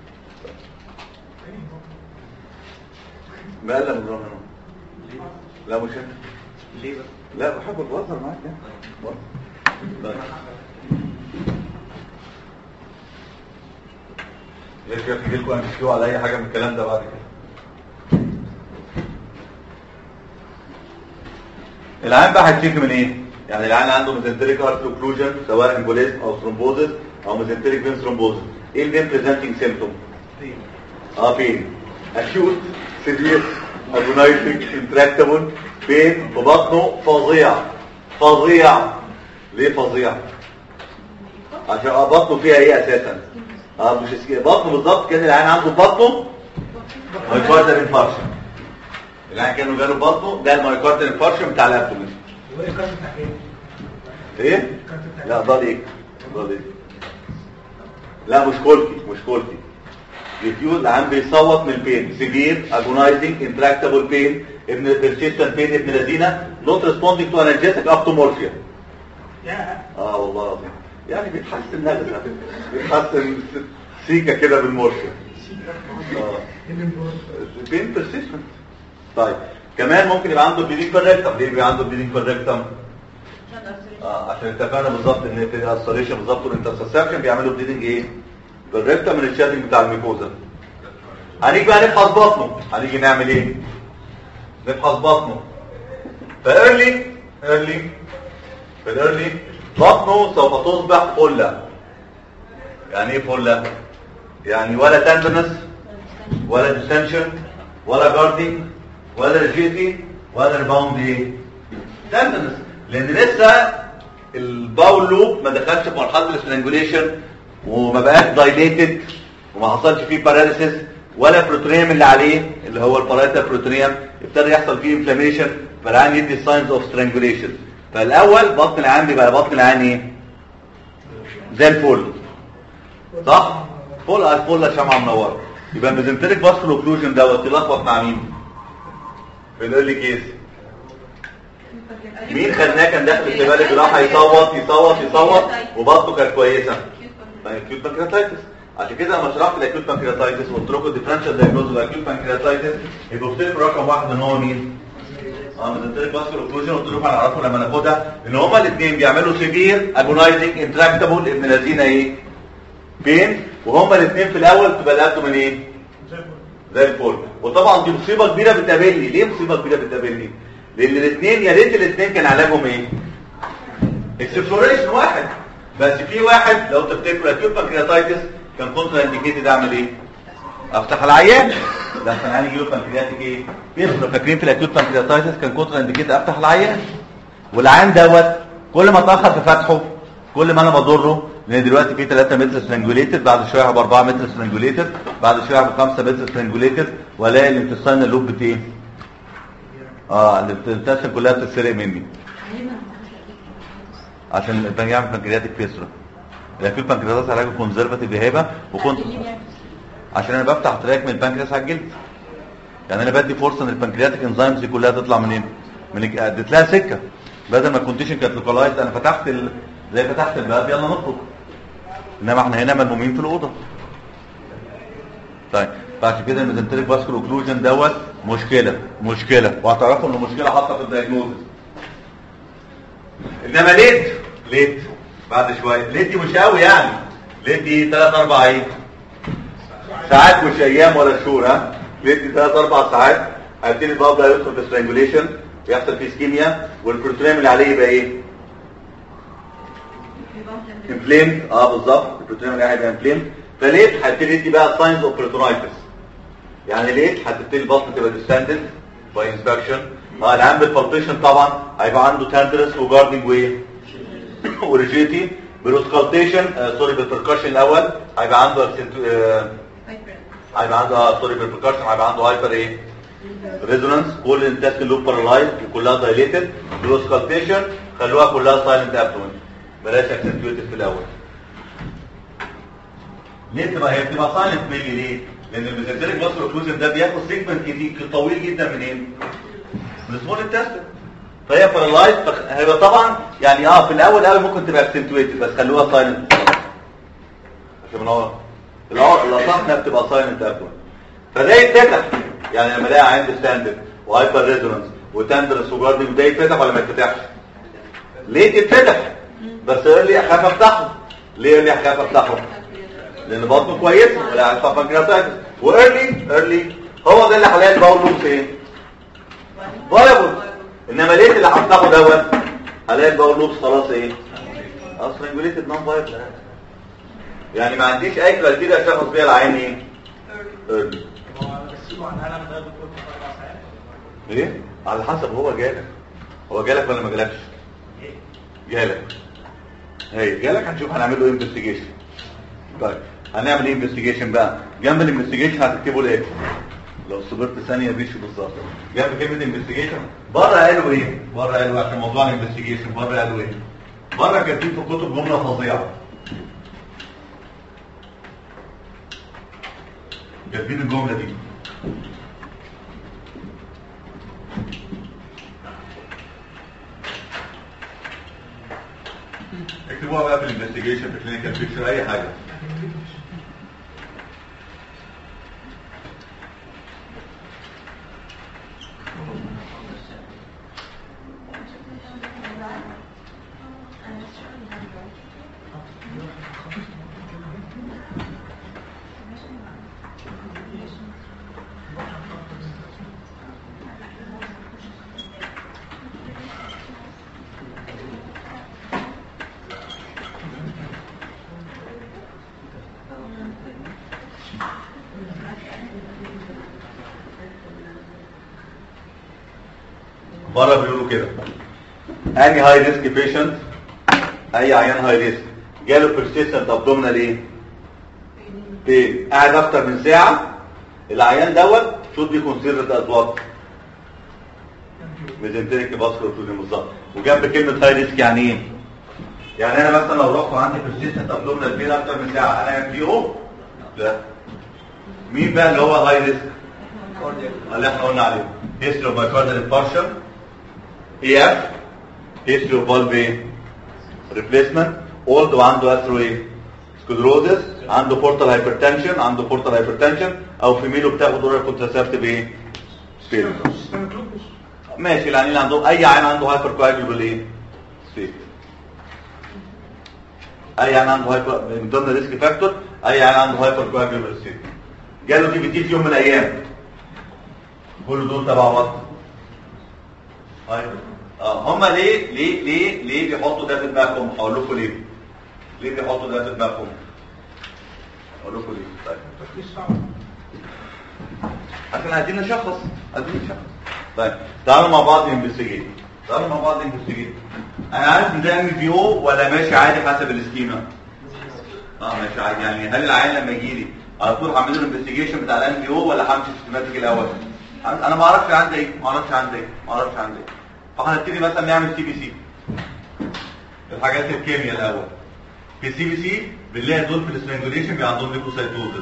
[SPEAKER 2] ما قال من رامي أنا. لا مش انا
[SPEAKER 3] ليه بقى؟
[SPEAKER 2] لا بحب اتوزر معاك يعني بص. طيب. ليش كده تجي لكم امشيوا على اي حاجه من الكلام ده بعد كده العيان بقى هيتشيك من ايه يعني العيان عنده ميزنتريك ارت اوكلوجن سواء امبوليزم او ثرومبوزس او ميزنتريك فين ثرومبوزس ايه الفين بريزنتنج سيمبتوم اه بين اكيوت سيفير اجونايتنج انتراكتابل بين في بطنه فظيع فظيع ليه فظيع عشان اه بطنه فيها ايه اساسا اه مش اسكي بطنه بالظبط كان العين عنده بطنه مايكاردال انفارشن العين كانوا جاله بطنه ده المايكاردال انفارشن بتاع الابدومين
[SPEAKER 3] هو ايه الكارت بتاع ايه؟
[SPEAKER 2] ايه
[SPEAKER 3] الكارت بتاع
[SPEAKER 2] لا ده ليك ده ليك لا مش كولتي مش كولتي ريفيوز عم بيصوت من البين سيفير اجونايزنج انتراكتابل بين ابن بيرسيستنت بين ابن لذينه نوت ريسبوندينج تو انرجيتك اب تو مورفيا
[SPEAKER 3] يا
[SPEAKER 2] اه والله العظيم يعني بيتحسن نغزه بيتحسن سيكه كده بالمورفيا اه بين بيرسيستنت طيب كمان ممكن يبقى عنده بليدنج كوركتم ليه بيبقى عنده بليدنج كوركتم اه عشان اتفقنا بالظبط ان في الاسريشن بالظبط والانترسبشن بيعملوا بليدنج ايه بالريكتم من الشادنج بتاع الميكوزا هنيجي بقى نفحص بطنه هنيجي نعمل ايه نفحص بطنه فايرلي ايرلي في الايرلي بطنه سوف تصبح فله يعني ايه فله يعني ولا تندنس ولا ديستنشن ولا جاردنج ولا ريجيتي ولا ريباوند ايه تندنس لان لسه الباول لوب ما دخلش في مرحله الاسترانجوليشن وما بقاش دايليتد وما حصلش فيه باراليسيس ولا بروتونيوم اللي عليه اللي هو البارايتا بروتونيوم ابتدى يحصل فيه انفلاميشن فالعين يدي ساينز اوف سترانجوليشن فالاول بطن العين بيبقى بطن العين ايه زي الفل صح فل على الفل شمعه منوره يبقى الميزنتريك باسكول اوكلوجن دوت يلخبط مع مين في الايرلي كيس مين خدناه كان داخل في بالك راح يصوت يصوت يصوت وبطنه كانت كويسه اكيوت بانكرياتايتس عشان كده لما شرحت الاكيوت بانكرياتايتس وقلت لكم الديفرنشال دايجنوز الاكيوت بانكرياتايتس يبقى افتكروا رقم واحد ان هو مين؟ اه ميزنتريك باسكول اوكلوجن قلت لكم هنعرفه لما ناخدها ان هما الاثنين بيعملوا سيفير اجونايزنج انتراكتابل ابن الذين ايه؟ بين وهما الاثنين في الاول تبقى الابدومين ايه؟ زي الفل وطبعا دي مصيبه كبيره بتقابلني ليه مصيبه كبيره بتقابلني لان الاثنين يا ريت الاثنين كان علاجهم ايه اكسبلوريشن واحد بس في واحد لو تفتكروا اكيوت بانكرياتايتس كان كونترا انديكيتد اعمل ايه افتح العيان ده كان عندي جيوب بانكرياتيك ايه بيصرف فاكرين في الاكيوت بانكرياتايتس كان كونترا انديكيتد افتح العيان والعيان دوت كل ما اتاخر في فتحه كل ما انا بضره لان دلوقتي في 3 متر سترانجوليتد بعد شويه هيبقى 4 متر سترانجوليتد بعد شويه هيبقى 5 متر سترانجوليتد والاقي الانتستين اللوب بت ايه اه الانتستين كلها بتتسرق مني عشان البنجام بانكرياتيك فيسرا الاكيوت بانكرياتايتس علاجه كونزرفاتيف هبه وكنت عشان انا بفتح تراك من البنكرياس على الجلد يعني انا بدي فرصه ان البنكرياتيك انزيمز دي كلها تطلع منين من الج- اديت لها سكه بدل ما الكونديشن كانت لوكالايزد انا فتحت ال... زي فتحت الباب يلا نخرج انما احنا هنا ملمومين في الاوضه طيب فعشان كده الميزنتريك باسكول اوكلوجن دوت مشكله مشكله وهتعرفوا انه مشكله حاطه في الدايجنوزس انما ليت ليت بعد شويه ليت دي مش قوي يعني ليت دي 3 4 ايه ساعات مش ايام ولا شهور ها ليت دي 3 4 ساعات هيبتدي الباب ده يدخل في سترانجوليشن ويحصل فيه سكيميا والبروتونيوم اللي عليه يبقى ايه انفليمد اه بالظبط البروتونيوم اللي هيبقى انفليمد فليت هيبتدي يدي بقى ساينز اوف بروتونايتس يعني ليت هتبتدي البطن تبقى ديستندنت باي انسبكشن اه العام بالبالبيشن طبعا هيبقى عنده تندرس وجاردنج وايه وريجيتي بروسكالتيشن سوري بالبركشن الاول هيبقى عنده accentu- آه، هيبقى عنده آه، سوري بالبركشن هيبقى عنده هايبر ايه ريزونانس كل الانتستين لوب بارالايز كلها دايليتد بروسكالتيشن خلوها كلها سايلنت ابدومن بلاش اكسنتويتد في الاول ليه تبقى هي بتبقى سايلنت ميلي ليه؟ لان الميزنتريك ماسل اوكلوجن ده بياخد سيجمنت كتير طويل جدا منين؟ من السمول انتستين فهي بارالايز هيبقى طبعا يعني اه في الاول قوي ممكن تبقى اكسنتويتد بس خلوها سايلنت عشان منور الاول الاصح انها بتبقى سايلنت ابدومن فده يتفتح يعني لما الاقي عندي ستاندرد وهايبر ريزونانس وتندرس وجاردنج ده يتفتح ولا ما يتفتحش؟ ليه يتفتح؟ بس يقول لي اخاف افتحه ليه يقول لي اخاف افتحه؟ لان بطنه كويسه ولا عارف بانكرياتايتس وايرلي ايرلي هو ده اللي هلاقي الباول لوبس ايه؟ فايبل انما ليه اللي هفتحه دوت هلاقي الباول لوبس خلاص ايه؟ اصلا ريجوليتد نون فايبل يعني ما عنديش اي كرايتيريا اشخص بيها العين ايه؟ ايرلي ايه على حسب هو جالك هو جالك ولا ما جالكش جالك هي جالك هنشوف هنعمل له انفستيجيشن طيب هنعمل ايه انفستيجيشن بقى جنب الانفستيجيشن هتكتبوا ايه لو صبرت ثانيه بيشو بالظبط جنب كلمه انفستيجيشن بره قالوا ايه بره قالوا عشان موضوع الانفستيجيشن بره قالوا ايه بره كاتبين في الكتب جمله فظيعه كاتبين الجمله دي اكتبوها بقى في الانفستيجيشن في كلينيكال بيكتشر اي حاجه بره بيقولوا كده اني هاي ريسك بيشنت اي عيان هاي ريسك جاله بيرسيستنت ابدومينال ايه بين قاعد اكتر من ساعه العيان دوت شوت بي كونسيدرد از وات ميزنتريك باسكولار توزن بالظبط وجنب كلمه هاي ريسك يعني ايه يعني انا مثلا لو رحت وعندي بيرسيستنت ابدومينال بين اكتر من ساعه انا في او لا مين بقى اللي هو هاي ريسك اللي احنا قلنا عليه history of myocardial infarction EF history of valve ايه؟ replacement old وعنده اثروي سكلروزس عنده بورتال هايبرتنشن عنده بورتال هايبرتنشن او في ميلو بتاخد اورال كونتراسبتيف ايه؟ سبيل ماشي العيانين اللي عندهم اي عين عنده هايبر كواجولبل ايه؟ سبيل اي عين عنده هايبر من ضمن الريسك فاكتور اي عين عنده هايبر كواجولبل سبيل جاله دي بي تي في يوم من الايام كل دول تبع بعض طيب اه هم ليه ليه ليه ليه بيحطوا ده في دماغهم هقول لكم ليه ليه بيحطوا ده في دماغهم هقول لكم ليه طيب
[SPEAKER 6] تشخيص صعب
[SPEAKER 2] عشان عايزين نشخص عايزين نشخص طيب تعالوا مع بعض انفستيجيت تعالوا مع بعض انفستيجيت انا عارف ان ده ام في او ولا ماشي عادي حسب السكيما اه ماشي عادي يعني هل العيان لما يجي لي على طول هعمل له الانفستيجيشن بتاع الام في او ولا همشي سيستماتيك الاول انا ما اعرفش عندي ايه ما اعرفش عندي ايه ما اعرفش عندي ايه فهنبتدي مثلا نعمل سي بي سي الحاجات الكيمياء الاول في السي بي سي بنلاقي دول في السترانجوليشن بيبقى عندهم ليكوسايتوزس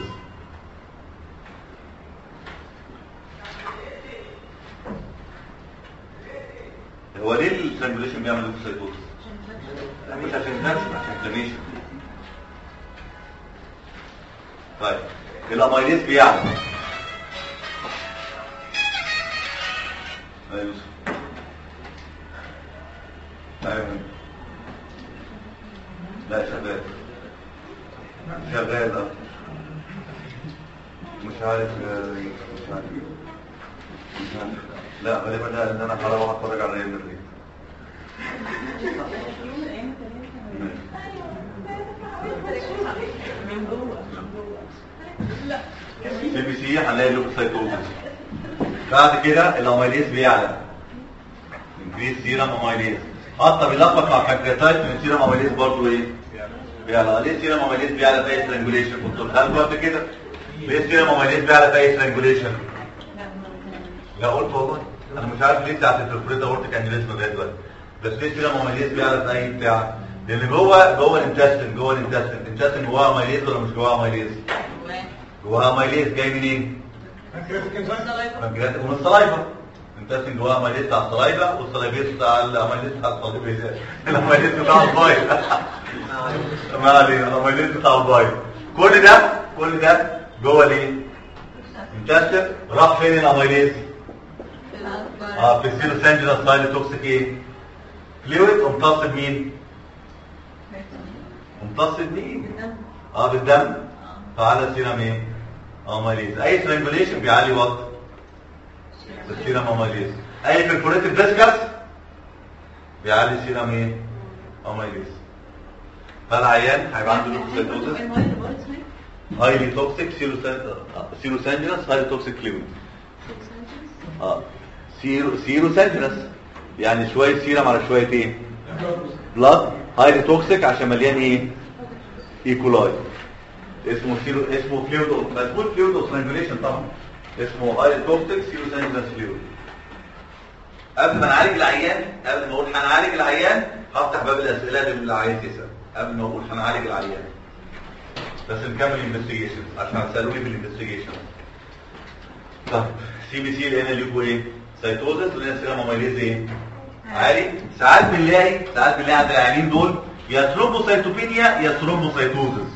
[SPEAKER 2] هو ليه السترانجوليشن بيعمل ليكوسايتوزس؟ مش عشان انفكشن عشان انفلاميشن طيب الاميليز بيعمل ايوه يوسف ايوه لا شغال شغال اه مش عارف آه، مش عارف مش عارف لا غالبا ده ان انا هروح اتفرج على ريال مدريد ماشي.
[SPEAKER 4] من جوه
[SPEAKER 2] سي بي سي هنلاقي لوكوسايتوزس بعد كده الاميليز بيعلى انكريز سيرم اميليز حتى بيلخبط مع البنكرياتايت من سيرم اميليز برضه ايه بيعلى ليه سيرم اميليز بيعلى في اي سترانجوليشن كنت قلتها لكم قبل كده ليه سيرم اميليز بيعلى في اي سترانجوليشن لا قلت والله انا مش عارف ليه بتاعت الفرفريتا قلت كان لسه لغايه دلوقتي بس ليه سيرم اميليز بيعلى في اي بتاع لان جوه جوه الانتستين جوه الانتستين الانتستين جواها اميليز ولا مش جواها اميليز جواها اميليز جاي منين
[SPEAKER 6] بنكرياتيك انزايم
[SPEAKER 2] بنكرياتيك ومن الصلايفه انتستين جواها اميليز بتاع الصلايفه والصلايفيز بتاع الاميليز بتاع الصلايفيز الاميليز بتاع البايل ما علينا الاميليز بتاع البايل كل ده كل ده جوه الايه انتستين راح فين الاميليز اه في السيرو سانجلس سايل توكسيك ايه فلويد امتص بمين امتص بمين اه بالدم فعلى سيرم ايه اميليز اي ترانجوليشن بيعلي وقت السيرم اميليز اي بيرفوريتيف فيسكس بيعلي سيرم ايه اميليز فالعيان هيبقى عنده لوكوسيتوزس هايلي توكسيك سيرو سانجلس هايلي توكسيك فلويد اه سيرو سيرو سانجلس يعني شويه سيرم على شويه ايه بلاد هايلي توكسيك عشان مليان ايه ايكولاي اسمه سيرو اسمه فلويد مسؤول فلويد اوسترانجوليشن طبعا اسمه هايلي توكسيك سيرو سانجلس فلويد قبل ما نعالج العيان قبل ما اقول هنعالج العيان هفتح باب الاسئله اللي عايز يسال قبل ما اقول هنعالج العيان بس نكمل الانفستيجيشن عشان هتسالوني في الانفستيجيشن طب سي بي سي لقينا ليكوا ايه سيتوزس ولقينا سيرم اميليز ايه عالي ساعات بنلاقي ساعات بنلاقي عند العيانين دول يا ثرومبوسايتوبينيا يا ثرومبوسايتوزس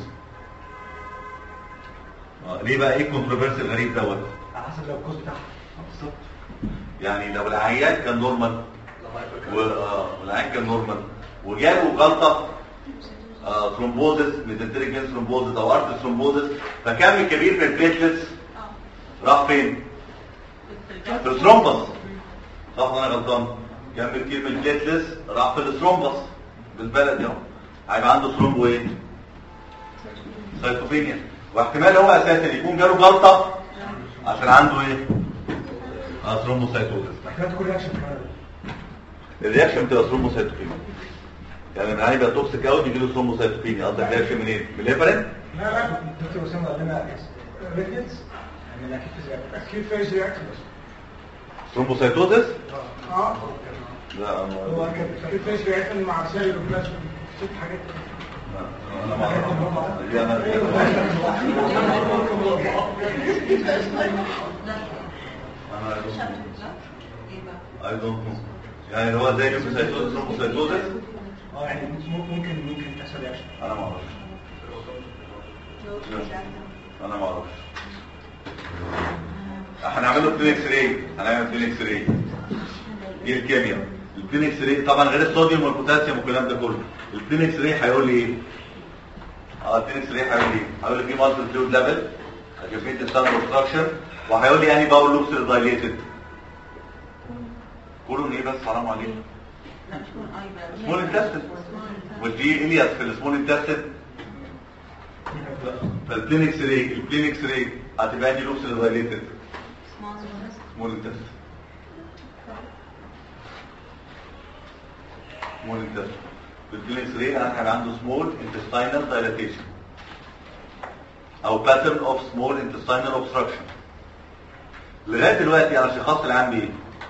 [SPEAKER 2] اه ليه بقى ايه الكونتروفيرسي الغريب دوت
[SPEAKER 3] على حسب لو الكوز بتاعها بالظبط
[SPEAKER 2] يعني لو العيان كان نورمال و- آه، والعيان كان نورمال وجاله جلطه آه، ثرومبوزس ميزنتريك فين ثرومبوزس او ارت ثرومبوزس فكم كبير من البليتلتس راح فين؟ في الثرومبس صح ولا انا غلطان كم كتير من البليتلتس راح في الثرومبس بالبلد اهو هيبقى عنده ثرومبو ايه؟ سايتوبينيا واحتمال هو اساسا يكون جاله جلطه عشان عنده ايه؟ اه ثرومبوسايتوزس
[SPEAKER 3] احتمال تكون رياكشن كمان
[SPEAKER 2] الرياكشن بتبقى ثرومبوسايتوبينيا يعني العيان يبقى توكسيك قوي يجي له ثرومبوسايتوبينيا قصدك رياكشن منين؟ من الهيبرين؟
[SPEAKER 6] لا لا
[SPEAKER 3] دكتور اسامه قال لنا ريديتس يعني اكيد في زياده
[SPEAKER 6] اكيد فيز رياكشن بس
[SPEAKER 2] ثرومبوسايتوزس؟
[SPEAKER 6] اه
[SPEAKER 2] لا
[SPEAKER 3] هو
[SPEAKER 2] أنا-
[SPEAKER 3] كان
[SPEAKER 6] اكيد فيز رياكشن مع سيل وبلازما ست حاجات
[SPEAKER 2] انا ما اعرفش دي انا اي دونت نو يعني هو زي ليوكوسايتوزس ثرومبوسايتوزس
[SPEAKER 3] اه يعني ممكن ممكن ممكن تحصل رياكشن
[SPEAKER 2] انا ما اعرفش انا ما اعرفش هنعمل له 2 اكس راي هنعمل 2 اكس راي دي الكيمياء البلين اكس راي طبعا غير الصوديوم والبوتاسيوم والكلام ده كله البلين اكس راي هيقول لي ايه اه البلين اكس راي هيقول لي ايه هيقول لي في مالتي فلويد ليفل هجيب ستاند اوبستراكشن وهيقول لي اني باول لوكس دايليتد كلهم ايه بس حرام عليك سمول انتستين ودي الياس في السمول انتستين فالبلين اكس راي البلين اكس راي هتبقى دي لوكس دايليتد سمول انتستين سمول انتستين بالبلين اكس راي انا هيبقى عنده سمول انتستينال دايلاتيشن او باترن اوف سمول انتستينال اوبستراكشن لغايه دلوقتي انا شخصت العام بايه؟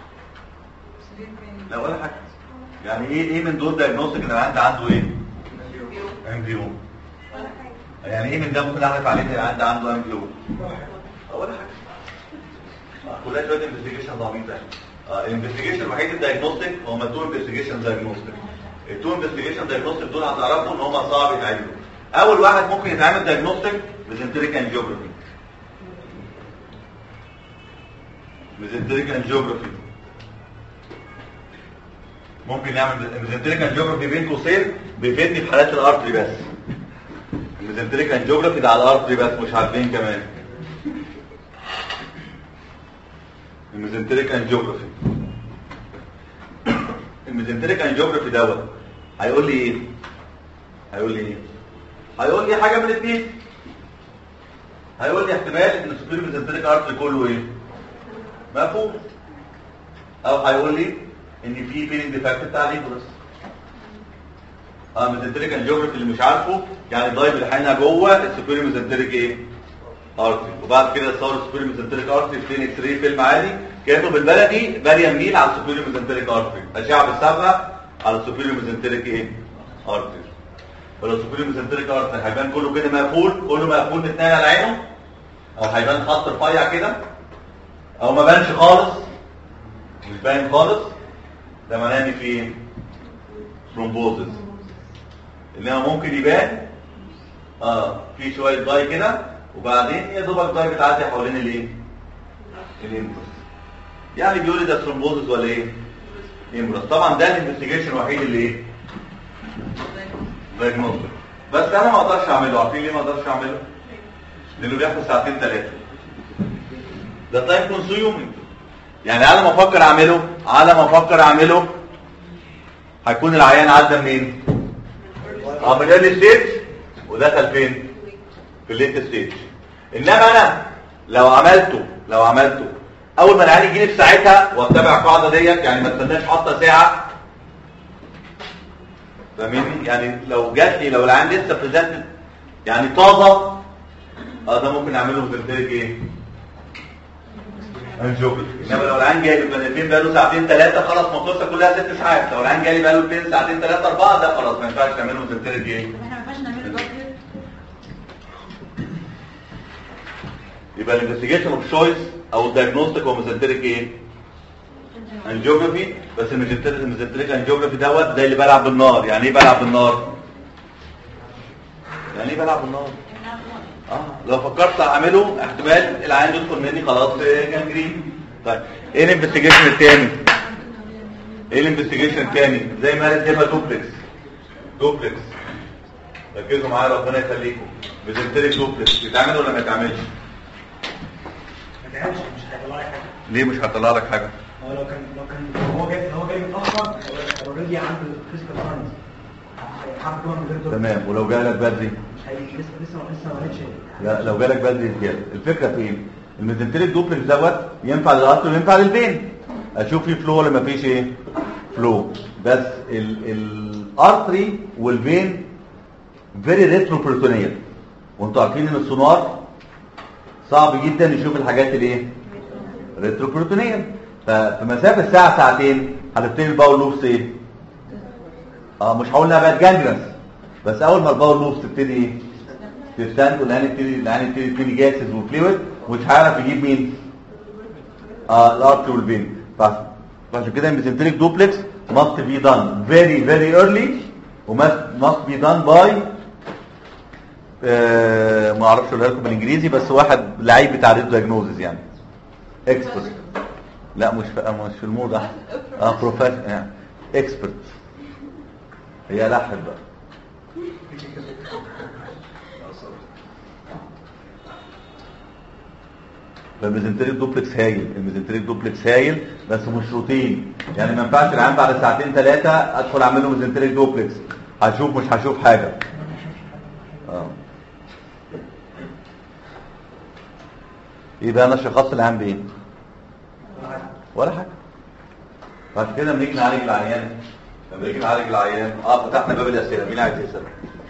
[SPEAKER 2] لا ولا حاجه يعني ايه ايه من دول دايجنوستيك ان العيان ده عنده ايه؟ امبيوم يعني ايه من ده ممكن اعرف عليه ان العيان ده عنده امبيوم؟ ولا حاجه آه، كلها شويه انفستيجيشن عبيطه يعني الانفستيجيشن الوحيد الدايجنوستيك هم التو انفستيجيشن دايجنوستيك التو انفستيجيشن دايجنوستيك دول هتعرفوا ان هم صعب يتعملوا اول واحد ممكن يتعمل دايجنوستيك ميزنتريك انجيوجرافي ميزنتريك انجيوجرافي ممكن نعمل ميزنتريك انجيوجرافي بين قوسين بيفيدني في حالات الارتري بس الميزنتريك انجيوجرافي ده على الارتري بس مش عارفين كمان الميزنتريك انجيوجرافي الميزنتريك انجيوجرافي دوت هيقول لي ايه هيقول لي ايه هيقول لي حاجه من الاثنين هيقول لي احتمال ان السوبيريور ميزنتريك ارتري كله ايه مقفول او هيقول لي ان في فيلينج ديفكت بتاع ليبرس اه ميزنتريك انجيوجرافي اللي مش عارفه يعني ضايب الحقنه جوه السوبيريور ميزنتريك ايه ارتري وبعد كده صور السوبيريور ميزنتريك ارتري في اكس راي فيلم عادي كانه بالبلدي باريان ميل على السوبيريور ميزنتريك ارتري اشعه بالصبغه على السوبيريور ميزنتريك ايه ارتري ولو السوبيريور ميزنتريك ارتري هيبان كله كده مقفول كله مقفول متنايل على عينه او هيبان خط رفيع كده او ما بانش خالص مش باين خالص ده معناه ان في ثرومبوزس انما ممكن يبان اه في شويه ضاي كده وبعدين يا دوبك ضاي بتعدي حوالين الايه الامبرس يعني بيقول لي ده ثرومبوزس ولا ايه امبرس طبعا ده الانفستيجيشن الوحيد اللي ايه دايجنوستيك بس انا ما اقدرش اعمله عارفين ليه ما اقدرش اعمله لانه بياخد ساعتين ثلاثه ده تايم كونسيومينج يعني على ما افكر اعمله على ما افكر اعمله هيكون العيان عدى منين اه من الايرلي ستيج ودخل فين في الليت ستيج انما انا لو عملته لو عملته اول ما العيان يجي لي في ساعتها واتبع القاعده ديت يعني ما استناش حتى ساعه فاهمني يعني لو جات لي لو العيان لسه بريزنت يعني طازه اه ده ممكن اعمله بزنتريك ايه انجوبل انما لو العيان جاي بنتين بقاله ساعتين ثلاثه خلاص ما القصه كلها ست ساعات لو العيان جاي بقاله اثنين ساعتين ثلاثه اربعه ده خلاص ما ينفعش تعمله بزنتريك ايه
[SPEAKER 4] احنا ما ينفعش نعمله بلاد
[SPEAKER 2] يبقى الانفستيجيشن اوف تشويس او الدايجنوستيك هو ميزنتريك ايه انجيوجرافي بس الميزنتريك الميزنتريك انجيوجرافي دوت زي اللي بلعب بالنار يعني ايه بلعب بالنار يعني ايه بلعب بالنار اه لو فكرت اعمله احتمال العين يدخل مني خلاص جانجرين طيب ايه الانفستيجيشن الثاني ايه الانفستيجيشن الثاني زي ما قالت هبه دوبلكس دوبلكس ركزوا معايا ربنا يخليكم ميزنتريك دوبلكس يتعمل ولا ما يتعملش
[SPEAKER 3] ما تعملش مش هيطلع لك حاجه
[SPEAKER 2] ليه مش هطلع لك حاجه
[SPEAKER 3] هو لو كان لو كان هو جاي هو جاي متاخر اوريدي عنده فيزيكال ساينس حابب يكون من غير دكتور.
[SPEAKER 2] تمام ولو جالك بدري
[SPEAKER 3] مش هي لسه لسه لسه ما قالتش
[SPEAKER 2] لا لو جالك بدري زياده الفكره فين الميزنتريك دوبلكس دوت ينفع للارتر وينفع للفين اشوف في فلو ولا ما فيش ايه فلو بس الارتري والفين فيري ريترو بيرتونيال وانتوا عارفين ان السونار صعب جدا يشوف الحاجات الايه ريترو بيرتونيال ففي مسافه ساعه ساعتين هتبتدي الباور لوبس ايه اه مش هقول انها بقت جانجرس بس اول ما الباور لوبس تبتدي ايه تستند والعين يبتدي العين يبتدي يبتدي جاسز وفلويد ومش هيعرف يجيب مين اه الارتري والفين ف- فعشان كده الميزنتريك دوبلكس must be done very very early ومust must be done by آه ما اعرفش اقولها لكم بالانجليزي بس واحد لعيب بتاع ريد دايجنوزز يعني اكسبرت لا مش في مش في الموضه اه بروفيشنال يعني اكسبرت هي لحن بقى فالميزنتريك دوبلكس هايل الميزنتريك دوبلكس هايل بس مش روتين يعني ما ينفعش العيان بعد ساعتين ثلاثه ادخل اعمل له ميزنتريك دوبلكس هشوف مش هشوف حاجه اه يبقى انا شخصت العيان بايه ولا حاجه بعد كده لما نيجي نعالج العيان لما نيجي نعالج العيان اه فتحنا باب الاسئله مين عايز يسال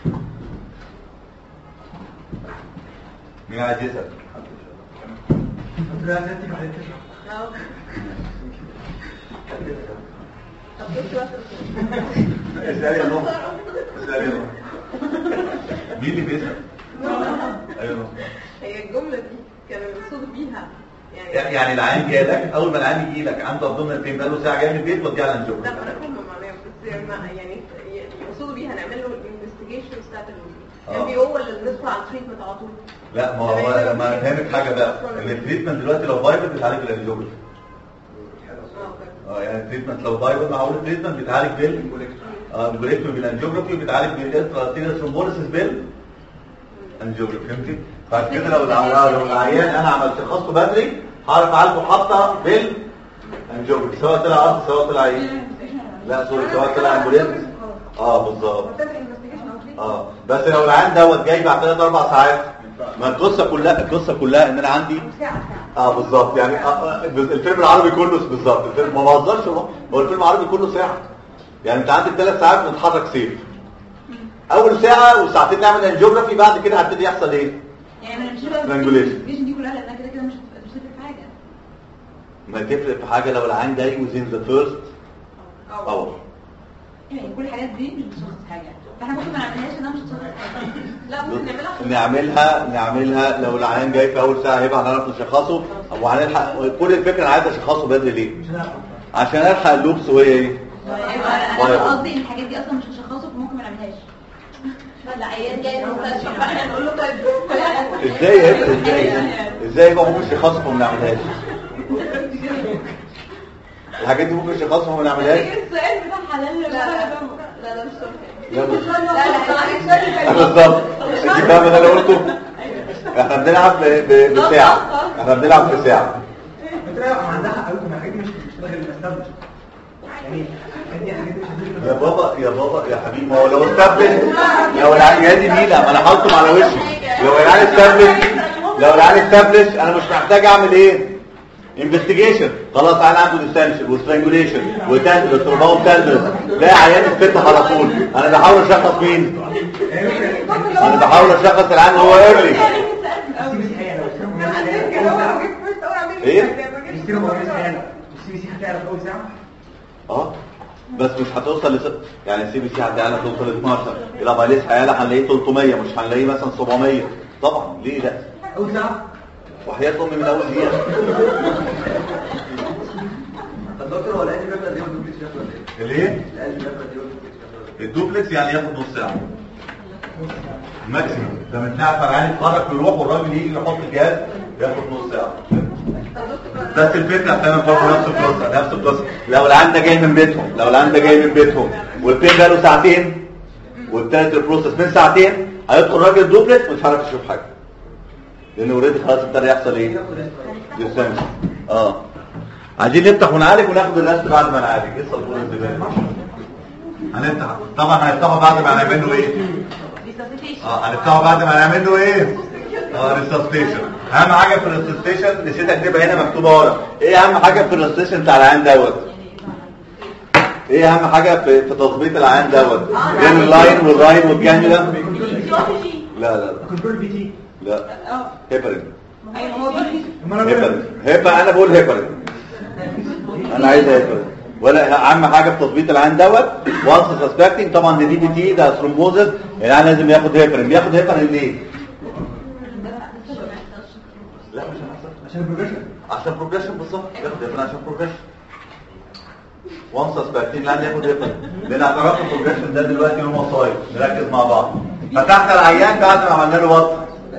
[SPEAKER 2] مين عايز يسال
[SPEAKER 3] لا انت ما قالتش
[SPEAKER 4] أهو. طب دكتور
[SPEAKER 2] اسال يا نور اسال يا نور مين اللي بيسال ايوه نور.
[SPEAKER 5] هي الجملة دي كان المقصود بيها
[SPEAKER 2] يعني يعني العيان جالك اول ما العيان يجي لك عنده ابدومينال بين بقاله ساعه جاي من البيت وديه على الانجيو
[SPEAKER 5] لا ما انا فاهمة معناها بس ما- يعني يقصدوا بيها نعمل له الانفستيجيشن بتاعت
[SPEAKER 2] آه.
[SPEAKER 5] يعني هو اللي ندخل على التريتمنت على طول
[SPEAKER 2] لا ما هو ما فهمت حاجه بقى ان التريتمنت دلوقتي لو فايبر بتعالج بالانجيوجرافي
[SPEAKER 5] اه اوكي
[SPEAKER 2] اه يعني التريتمنت لو فايبر معقول التريتمنت بيتعالج بال اه الجوليكتومي بالانجيوجرافي وبيتعالج بالانترا ثرومبوليسيس بال انجيوجرافي فهمتي بعد كده لو الع- لو العيان انا عملت شخصته بدري هعرف اعالجه حتى بال انجيوجرافي سواء طلع ارض سواء طلع ايه لا سوري سواء طلع امبوليزم اه بالظبط
[SPEAKER 5] وبالتالي الانفستيجيشن او treatment.
[SPEAKER 2] اه بس لو العيان دوت جاي بعد 3 4 ساعات ما القصه كلها القصه كلها ان انا عندي
[SPEAKER 5] ساعة ساعة
[SPEAKER 2] اه بالظبط يعني آه آه، الفيلم العربي كله بالظبط الفيلم ما بهزرش هو هو الفيلم العربي كله ساعه يعني انت عندك ثلاث ساعات بنتحرك سيف اول ساعه وساعتين نعمل انجيوجرافي بعد كده هبتدي يحصل ايه
[SPEAKER 4] يعني انا مش بقى
[SPEAKER 2] Triangulation.
[SPEAKER 4] الفيجن دي كلها لانها كده كده مش مش هتفرق في حاجه
[SPEAKER 2] ما تفرق في حاجه لو العين جاي within the first hour
[SPEAKER 4] يعني كل الحاجات دي مش بتشخص حاجه فاحنا ممكن ما نعملهاش انها مش بتشخص حاجه
[SPEAKER 5] لا ممكن نعملها في
[SPEAKER 2] نعملها نعملها لو العيان جاي في اول ساعه هيبقى هنعرف نشخصه وهنلحق كل الفكره انا عايز اشخصه بدري ليه
[SPEAKER 3] مش هنعرف
[SPEAKER 2] عشان الحق اللوبس وهي ايه
[SPEAKER 4] انا
[SPEAKER 2] طيب.
[SPEAKER 4] قصدي ان الحاجات دي اصلا مش هشخصه فممكن ما نعملهاش
[SPEAKER 5] لا عيان جاي المستشفى فاحنا نقول له طيب
[SPEAKER 2] ازاي هيبقى ازاي ازاي يبقى ممكن شخصه وما نعملهاش الحاجات دي ممكن شخصها وما نعملهاش
[SPEAKER 5] السؤال بتاع حلال لا لا لا لا مش سؤال
[SPEAKER 2] لا مش
[SPEAKER 5] لا لا لا
[SPEAKER 2] بالظبط انت فاهم اللي انا قلته احنا بنلعب ب- ب- بساعه احنا بنلعب في ساعه
[SPEAKER 3] انت لا عندها حق قوي ما الحاجات دي مش مش داخل الاستابلش يعني الحاجات دي حاجات دي مش هتدخل
[SPEAKER 2] يا بابا يا بابا يا حبيبي ما هو لو استبلش لو العيال يا دي ميلا ما انا حاطهم على وشي لو العيال استبلش لو العيال استبلش انا مش محتاج اعمل ايه انفستيجيشن خلاص انا عنده ديستنشن وسترانجوليشن وتندرس وباو تندرس لا عيان اتفتح على طول انا بحاول اشخص مين انا بحاول اشخص العيان هو ايرلي
[SPEAKER 3] السي بي سي هيعلى والسيرم هيعلى أول ساعة.
[SPEAKER 2] ايه
[SPEAKER 3] السيرم هيعلى السي بي سي هتعلى في اول ساعه
[SPEAKER 2] اه بس مش هتوصل لس... يعني السي بي سي هتعلى توصل ل 12 الاماليس هيعلى هنلاقيه 300 مش هنلاقيه مثلا 700 طبعا ليه لا
[SPEAKER 3] اول ساعه
[SPEAKER 2] وحياة امي من اول دقيقه
[SPEAKER 7] طب دكتور هو القلب بيبقى دي والدوبلكس بياخد قد ايه؟
[SPEAKER 2] ليه
[SPEAKER 7] القلب بياخد دي والدوبلكس بياخد قد ايه؟
[SPEAKER 2] الدوبلكس يعني ياخد نص ساعه ماكسيموم ده من ساعه ما العيال يتحرك ويروح والراجل يجي يحط الجهاز ياخد نص ساعه بس الفكره بتعمل برضه نفس القصه نفس القصه لو العيان ده جاي من بيتهم لو العيان ده جاي من بيتهم والبين بقاله ساعتين وابتدت البروسس من ساعتين هيدخل راجل دوبلكس مش هيعرف يشوف حاجه لان اوريدي خلاص ابتدى يحصل ايه؟ ديستنس اه عايزين نفتح ونعالج وناخد الريست بعد ما نعالج ايه الصلبون الزباله هنفتح طبعا هنفتحه بعد ما نعمل له ايه اه هنفتحه بعد ما نعمل له ايه اه ريسستيشن اهم حاجه في الريسستيشن نسيت اكتبها هنا مكتوبه ورا ايه اهم حاجه في الريسستيشن بتاع العيان دوت ايه اهم حاجه في في تظبيط العيان دوت بين اللاين والراين والكانيولا لا لا لا
[SPEAKER 3] كنترول بي تي
[SPEAKER 2] لا هيبرين
[SPEAKER 4] ايوه هو بيجي
[SPEAKER 3] امال انا
[SPEAKER 2] هيبرين هيبا انا بقول هيبرين انا عايز هيبرين ولا اهم حاجه في تظبيط العين دوت وانس سسبكتنج طبعا دي دي تي ده ثرومبوزس العين لازم ياخد هيبرين بياخد هيبرين ليه لا مش عشان
[SPEAKER 3] عشان البروجريشن
[SPEAKER 2] عشان بروجريشن بالظبط ياخد هيبرين عشان بروجريشن وانس سسبكتنج العين ياخد هيبرين لان اعتراف البروجريشن ده دلوقتي له مصايب نركز مع بعض فتحنا العيان بعد ما عملنا له وقت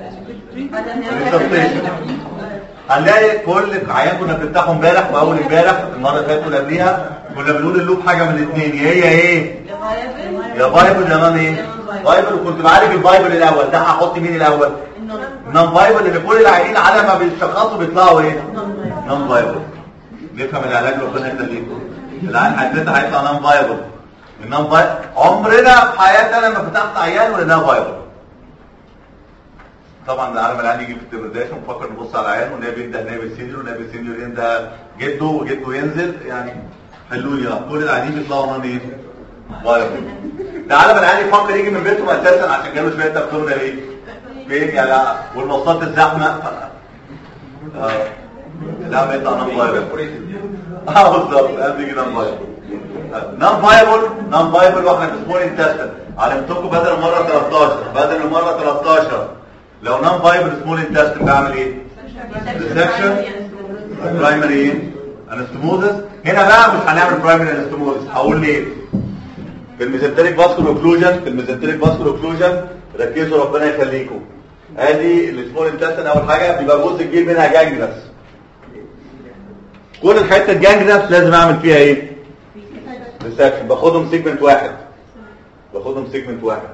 [SPEAKER 2] هنلاقي كل عيان كنا بنفتحه امبارح واول امبارح المره اللي فاتت واللي قبليها كنا بنقول اللوب حاجه من الاثنين يا هي ايه يا بايبل يا نان ايه بايبل وكنت بعالج البايبل الاول ده هحط مين الاول نان بايبل اللي كل العيانين على ما بيشخصوا بيطلعوا ايه نان بايبل نفهم العلاج ربنا يخليكم العيان حدتها هيطلع نان بايبل النان بايبل عمرنا في حياتنا لما فتحت عيان ولقيناه بايبل طبعا العالم العام يجي في الدبرداشن ونفكر نبص على العيان ونلاقي بينده نائب السينيور ونائب السينيور ينده جده وجده ينزل يعني هللويا كل العيانين بيطلعوا نان ايه؟ بايبل العالم العام يفكر يجي من بيتهم اساسا عشان جاله شويه تبتورنا ايه؟ فين يا لا والمواصلات الزحمه اه لا بيطلع نان بايبل اه بالظبط قبل يجي نان بايبل نان بايبل نان بايبل واحنا في سمول انتستن علمتكم بدل المره 13 بدل المره 13 لو نان بايبل سمول انتستن بعمل ايه ريسكشن برايمري ايه انستموزس هنا بقى مش هنعمل برايمري انستموزس هقول ليه في الميزنتريك فاسكول اوكلوجن في الميزنتريك فاسكول اوكلوجن ركزوا ربنا يخليكم ادي السمول انتستن اول حاجه بيبقى جزء كبير منها جانجرس كل الحته الجانجرس لازم اعمل فيها ايه ريسكشن باخدهم سيجمنت واحد باخدهم سيجمنت واحد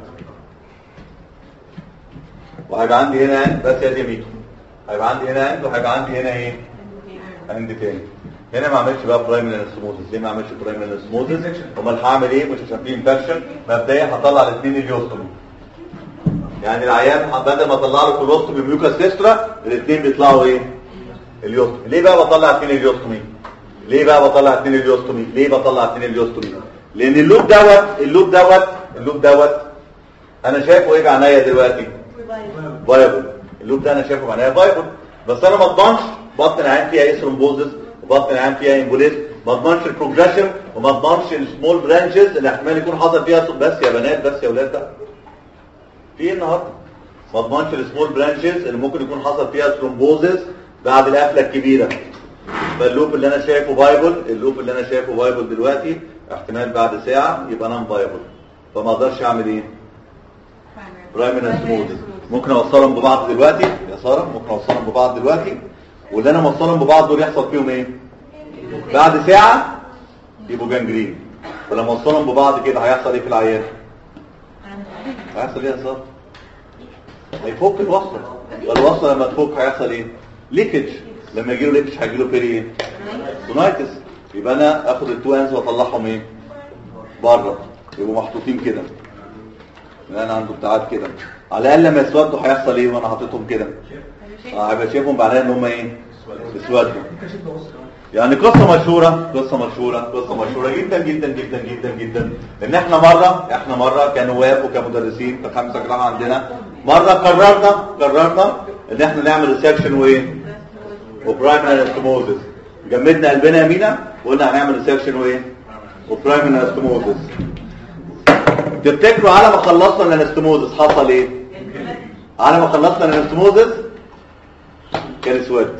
[SPEAKER 2] وهيبقى عندي هنا اند بس يا ميتو هيبقى عندي هنا اند وهيبقى عندي هنا ايه اند تاني هنا ما اعملش بقى برايمري انستموزس ليه ما اعملش برايمري انستموزس امال هعمل ايه مش عشان في انفكشن مبدئيا هطلع الاثنين اليوستومي يعني العيان بدل ما اطلع له كولوستومي ميوكاس تسترا الاثنين بيطلعوا ايه اليوستومي ليه بقى بطلع اثنين اليوستومي ليه بقى بطلع اثنين اليوستومي ليه بطلع اثنين اليوستومي لان اللوب دوت اللوب دوت اللوب دوت انا شايفه ايه بعينيا دلوقتي فايبل اللوب ده انا شايفه بعينيا فايبل بس انا ما اضمنش بطن العين فيها ايه ثرومبوزس وبطن العين فيها امبوليزم ما اضمنش البروجريشن وما اضمنش السمول برانشز اللي احتمال يكون حصل فيها صوت بس يا بنات بس يا اولاد بقى في ايه النهارده ما اضمنش السمول برانشز اللي ممكن يكون حصل فيها ثرومبوزس بعد القفله الكبيره فاللوب اللي انا شايفه فايبل اللوب اللي انا شايفه فايبل دلوقتي احتمال بعد ساعه يبقى نان فايبل فما اقدرش اعمل ايه برايمري سموث ممكن اوصلهم ببعض دلوقتي يا ساره ممكن اوصلهم ببعض دلوقتي واللي انا موصلهم ببعض دول يحصل فيهم ايه بعد ساعه يبقوا جانجرين ولما اوصلهم ببعض كده هيحصل ايه في العيان هيحصل ايه يا ساره هيفك الوصله والوصله لما تفك هيحصل ايه ليكج لما يجي له ليكج هيجي له بيري ايه سونايتس يبقى انا اخد التو انز واطلعهم ايه بره يبقوا محطوطين كده انا عنده ابتعاد كده على الاقل لما يسودوا هيحصل ايه وانا حاططهم كده اه هيبقى شايفهم بعدين ان هم ايه يسودوا يعني قصة مشهورة قصة مشهورة قصة مشهورة جدا جدا جدا جدا جدا ان احنا مرة احنا مرة كنواب وكمدرسين في خمسة جرام عندنا مرة قررنا قررنا ان احنا نعمل ريسكشن وايه وبرايمري انستموزس جمدنا قلبنا يمينا وقلنا هنعمل ريسكشن وايه وبرايمري انستموزس تفتكروا على ما خلصنا الانستموزس حصل ايه على ما خلصنا الانستموزس كان اسود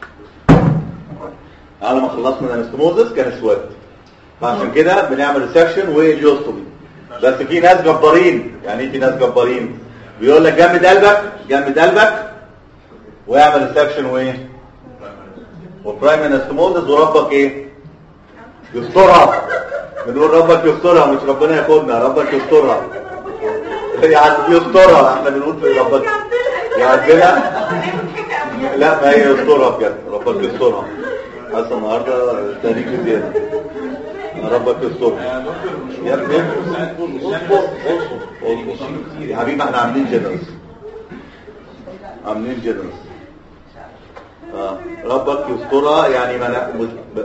[SPEAKER 2] على ما خلصنا الانستموزس كان اسود فعشان كده بنعمل ريسكشن واليوستومي بس في ناس جبارين يعني ايه في ناس جبارين بيقول لك جمد قلبك جمد قلبك واعمل ريسكشن وايه وبرايم انستموزس وربك ايه يسترها بنقول ربك يسترها مش ربنا ياخدنا ربك يسترها يعني يسترها احنا بنقول في ربك يعدلها لا ما هي يسترها بجد ربك يسترها حاسس النهارده تاريخ زياده ربك يسترها يا ابني اصبر اصبر اصبر يا حبيبي احنا عاملين جنرس عاملين جنرس آه. ربك يسترها يعني ما لا ب-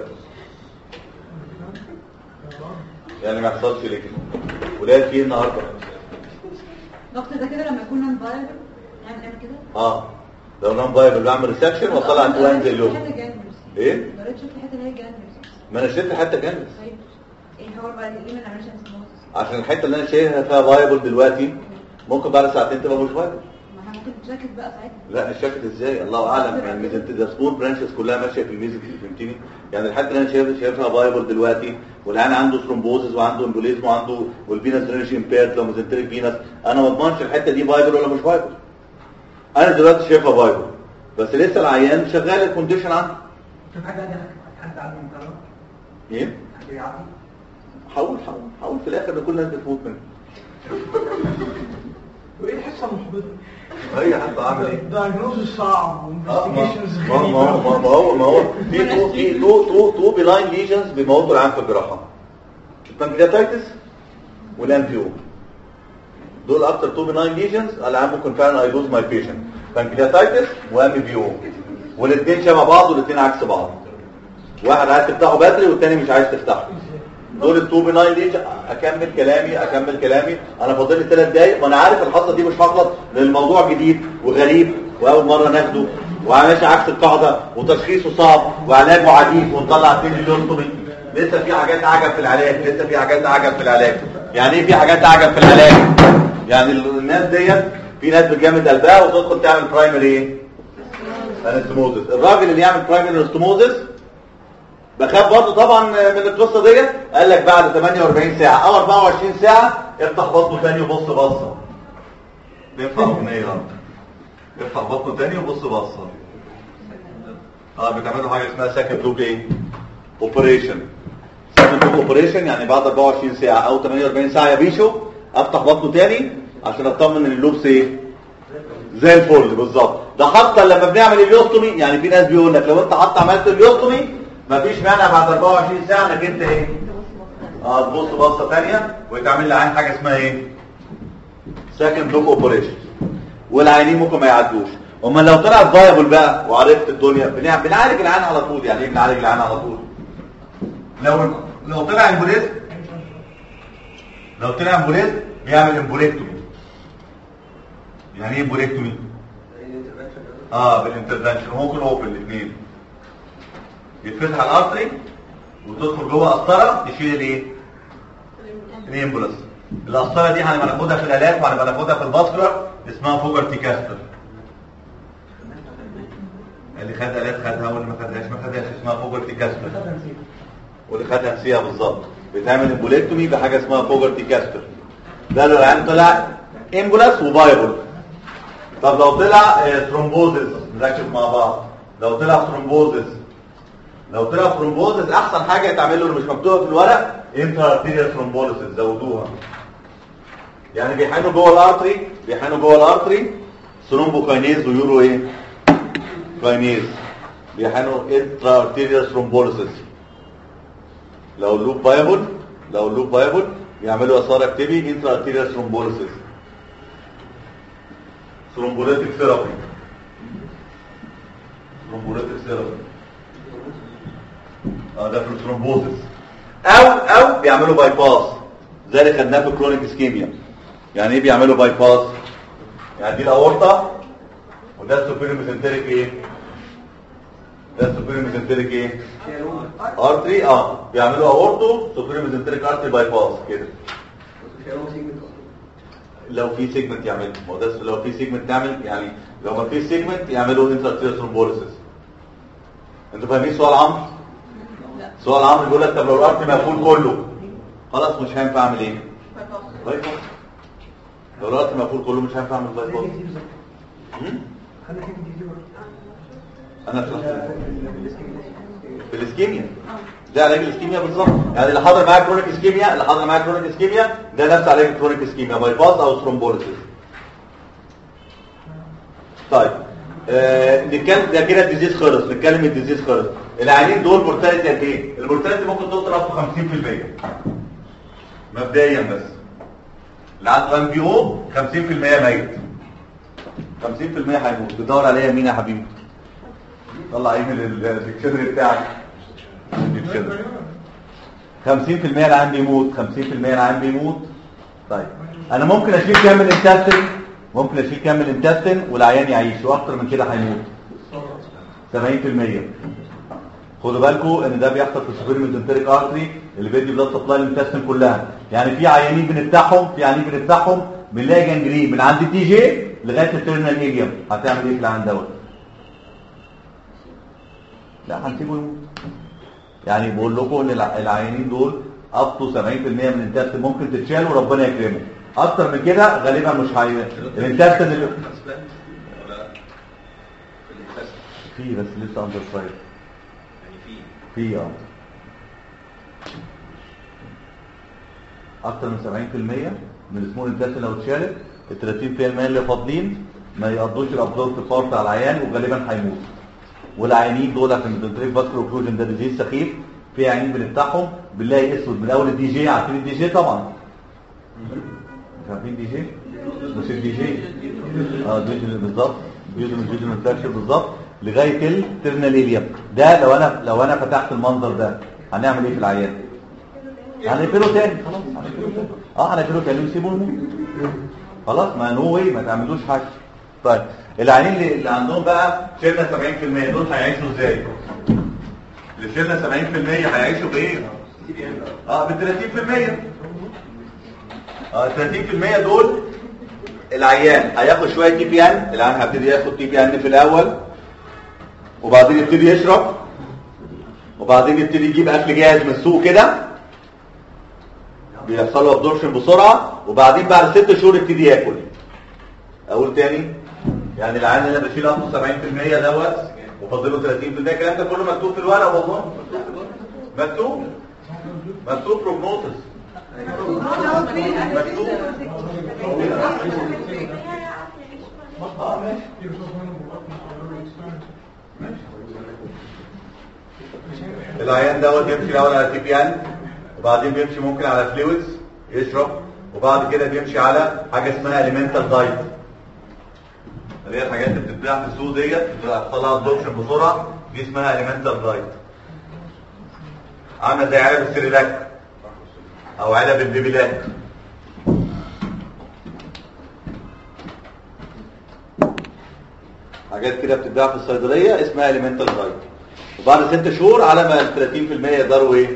[SPEAKER 2] يعني ما يحصلش ليه كده ولاد في النهارده
[SPEAKER 4] دكتور ده كده لما يكون نون فايبل نعمل نعمل كده
[SPEAKER 2] اه لو نون فايبل بعمل ريسكشن وطلع التوين زي اليوم
[SPEAKER 4] حته جانبس
[SPEAKER 2] ايه
[SPEAKER 4] ضريت شفت الحته اللي هي جانبس
[SPEAKER 2] ما انا شلت حتى جنبس
[SPEAKER 4] طيب ايه الحوار بقى ليه ما نعملش انستموزس
[SPEAKER 2] عشان الحته اللي انا شايلها فيها فايبل دلوقتي ممكن بعد ساعتين تبقى مش فايبل
[SPEAKER 4] ما احنا ممكن نتشكل بقى ساعتها
[SPEAKER 2] لا الشكل ازاي الله اعلم يعني الميزنت ده سمول برانشز كلها ماشيه في الميزنت فهمتني يعني الحته اللي انا شايفها شايفها فايبل دلوقتي والعيان عنده ثرومبوزس وعنده امبوليزم وعنده والفينس درينج امبيرد لو ميزنتريك فينس انا ما اضمنش الحته دي فايبل ولا مش فايبل انا دلوقتي شايفها فايبل بس لسه العيان شغال الكونديشن عنده
[SPEAKER 3] شوف حد عندي حد عندي مكرر
[SPEAKER 2] ايه
[SPEAKER 3] حد يعدي
[SPEAKER 2] حاول حاول حاول في الاخر ان كل الناس بتموت منه
[SPEAKER 3] وايه الحصه المحبطه؟
[SPEAKER 2] هي حد عامل ايه
[SPEAKER 3] دايجنوز صعب
[SPEAKER 2] آه، ما
[SPEAKER 3] وانفستيجيشنز
[SPEAKER 2] ما ما ما ما هو ما هو في تو في تو تو تو بلاين ليجنز بيموتوا العام في الجراحه البنكرياتايتس والانفيو دول اكتر تو بلاين ليجنز العام ممكن فعلا اي لوز ماي بيشنت بنكرياتايتس وام بي او والاثنين شبه بعض والاثنين عكس بعض واحد عايز تفتحه بدري والثاني مش عايز تفتحه دول التو بناين ليجن اكمل كلامي اكمل كلامي انا فاضل لي ثلاث دقايق وانا عارف الحصه دي مش هخلص لان الموضوع جديد وغريب واول مره ناخده وماشي عكس القاعده وتشخيصه صعب وعلاجه عجيب ونطلع اثنين مليون طبي لسه في حاجات عجب في العلاج لسه في حاجات عجب في العلاج يعني ايه في حاجات عجب في العلاج يعني الناس ديت في ناس بتجمد قلبها وتدخل تعمل برايمري ايه انستموزس الراجل اللي يعمل برايمري انستموزس بخاف برضه طبعا من القصه ديت قال لك بعد 48 ساعه او 24 ساعه افتح بطنه تاني وبص بصه ينفع اغنيه افتح بطنه تاني وبص بصه اه بتعملوا حاجه اسمها سكند لوب ايه اوبريشن سكند لوب اوبريشن يعني بعد 24 ساعه او 48 ساعه يا بيشو افتح بطنه تاني عشان اطمن ان اللوبس ايه زي الفل بالظبط ده حتى لما بنعمل اليوستومي يعني في ناس بيقول لك لو انت حتى عملت اليوستومي مفيش مانع بعد 24 ساعه انك انت ايه اه تبص بصه ثانيه ويتعمل لي عين حاجه اسمها ايه سكند لوك اوبريشن والعيانين ممكن ما يعدوش اما لو طلع فايبل بقى وعرفت الدنيا بنع- بنعالج العين على طول يعني ايه بنعالج العين على طول لو لو طلع امبوليزم لو طلع امبوليزم بيعمل امبوليكتومي يعني ايه امبوليكتومي اه بالانترفنشن ممكن هو في الاثنين يتفتح الارتري وتدخل جوه قسطره تشيل الايه الامبولس القسطره دي هنبقى ناخدها في الالات وهنبقى ناخدها في الباسكولار اسمها فوجرتي كاستر اللي خد الات خدها واللي ما خدهاش ما خدهاش اسمها فوجرتي كاستر واللي خدها نسيها بالظبط بتعمل امبوليكتومي بحاجه اسمها فوجرتي كاستر ده لو العيان طلع امبولاس وفايبل طب لو طلع ثرومبوزس نركز مع بعض لو طلع ثرومبوزس لو طلع ثرومبوزس احسن حاجه تعمل له اللي مش مكتوبه في الورق انترا ارتيريال ثرومبوزس زودوها يعني بيحقنوا جوه الارتري بيحقنوا جوه الارتري ثرومبوكاينيز ويورو ايه كاينيز بيحقنوا انترا ارتيريال ثرومبوزس لو اللوب فايبل لو اللوب فايبل بيعملوا اثار اكتيفي انترا ارتيريال ثرومبوزس ثرومبوليتيك ثيرابي ثرومبوليتيك ثيرابي اه ده في الثرومبوزس او او بيعملوا باي باس زي اللي خدناه في الكرونيك اسكيميا يعني ايه بيعملوا باي باس يعني دي الاورطه وده السوبيريور ميزنتريك ايه ده السوبيريور ميزنتريك ايه ارتري اه بيعملوا اورتو سوبيريور ميزنتريك ارتري باي باس كده لو في سيجمنت يعمل ما هو ده لو في سيجمنت تعمل يعني لو ما فيش سيجمنت يعملوا انتراتيريال ثرومبوليسيس انتوا فاهمين سؤال عمرو سؤال عمرو بيقول لك طب لو الارض مقفول كله خلاص مش هينفع اعمل ايه باي باس لو الارض مقفول كله مش هينفع اعمل باي باس هم؟
[SPEAKER 3] خلينا في دي زيرو
[SPEAKER 2] انا شرحت في الاسكيميا ده علاج الاسكيميا بالظبط يعني اللي حاضر معاك كرونيك اسكيميا اللي حاضر معاك كرونيك اسكيميا ده نفس علاج الكرونيك اسكيميا باي باس او ثرومبوليسيس طيب آه نتكلم ده كده الديزيز خلص نتكلم الديزيز خلص العيانين دول مورتاليتي قد ايه المورتاليتي ممكن توصل up to 50% مبدئيا بس اللي عنده ام بي او 50% ميت 50% هيموت بتدور عليها مين يا حبيبي طلع ايميل الديكشنري بتاعك الديكشنري 50% العيان بيموت 50% العيان بيموت طيب انا ممكن اشيل كامل انتستين ممكن اشيل كامل انتستين والعيان يعيش واكتر من كده هيموت 70% خدوا بالكم ان ده بيحصل في السوبر ميزنتريك ارتري اللي بيدي بلاد سبلاي للانتستين كلها يعني في عيانين بنفتحهم في عيانين بنفتحهم بنلاقي جنجرين من عند التي جي لغايه التيرنال ايليوم هتعمل ايه في العيان دوت لا هنسيبه يموت يعني بقول لكم ان الع- العيانين دول up to 70% من الانتستين ممكن تتشال وربنا يكرمه اكتر من كده غالبا مش هي الانتستين اللي في بس لسه اندر فاير في اه اكتر من 70% من السمول انتستين لو اتشالت ال 30% اللي فاضلين ما يقضوش الابزورب باور بتاع العيان وغالبا هيموت والعيانين دول عشان الدنتريك فاسكولار اوكلوجن ده ديزيز سخيف في عيانين بنفتحهم بنلاقي اسود من اول الدي جي عارفين الدي جي طبعا مش عارفين دي جي مش الدي جي اه دي جي بالظبط بيوزن الجيجن فراكشر بالظبط لغايه الترنال اليم ده لو انا لو انا فتحت المنظر ده هنعمل ايه في العيان هنقفله تاني خلاص هنقفله تاني اه هنقفله تاني ونسيبه يموت خلاص ما نو واي ما تعملوش حاجه طيب العيانين اللي, اللي عندهم بقى شلنا 70% دول هيعيشوا ازاي اللي شلنا 70% هيعيشوا بايه اه ب 30% اه 30% دول العيان هياخد شويه تي بي ان العيان هيبتدي ياخد تي بي ان في الاول وبعدين يبتدي يشرب وبعدين يبتدي يجيب اكل جاهز من السوق كده بيحصل له ابدورشن بسرعه وبعدين بعد ست شهور يبتدي ياكل اقول تاني يعني العيان اللي انا بشيل اخده 70% دوت وفاضله 30% الكلام ده كله مكتوب في الورق والله مكتوب مكتوب بروجنوسس مكتوب اه ماشي العيان دوت بيمشي الاول على تي بي ان وبعدين بيمشي ممكن على فلويدز يشرب وبعد كده بيمشي على حاجه اسمها اليمنتال دايت اللي هي الحاجات اللي بتتباع في السوق ديت بتحصل لها ابزوربشن بسرعه دي اسمها اليمنتال دايت عامله زي علب السريلاك او علب البيبيلاك حاجات كده بتتباع في الصيدليه اسمها اليمنتال دايت وبعد ست شهور على ما ال 30% يقدروا ايه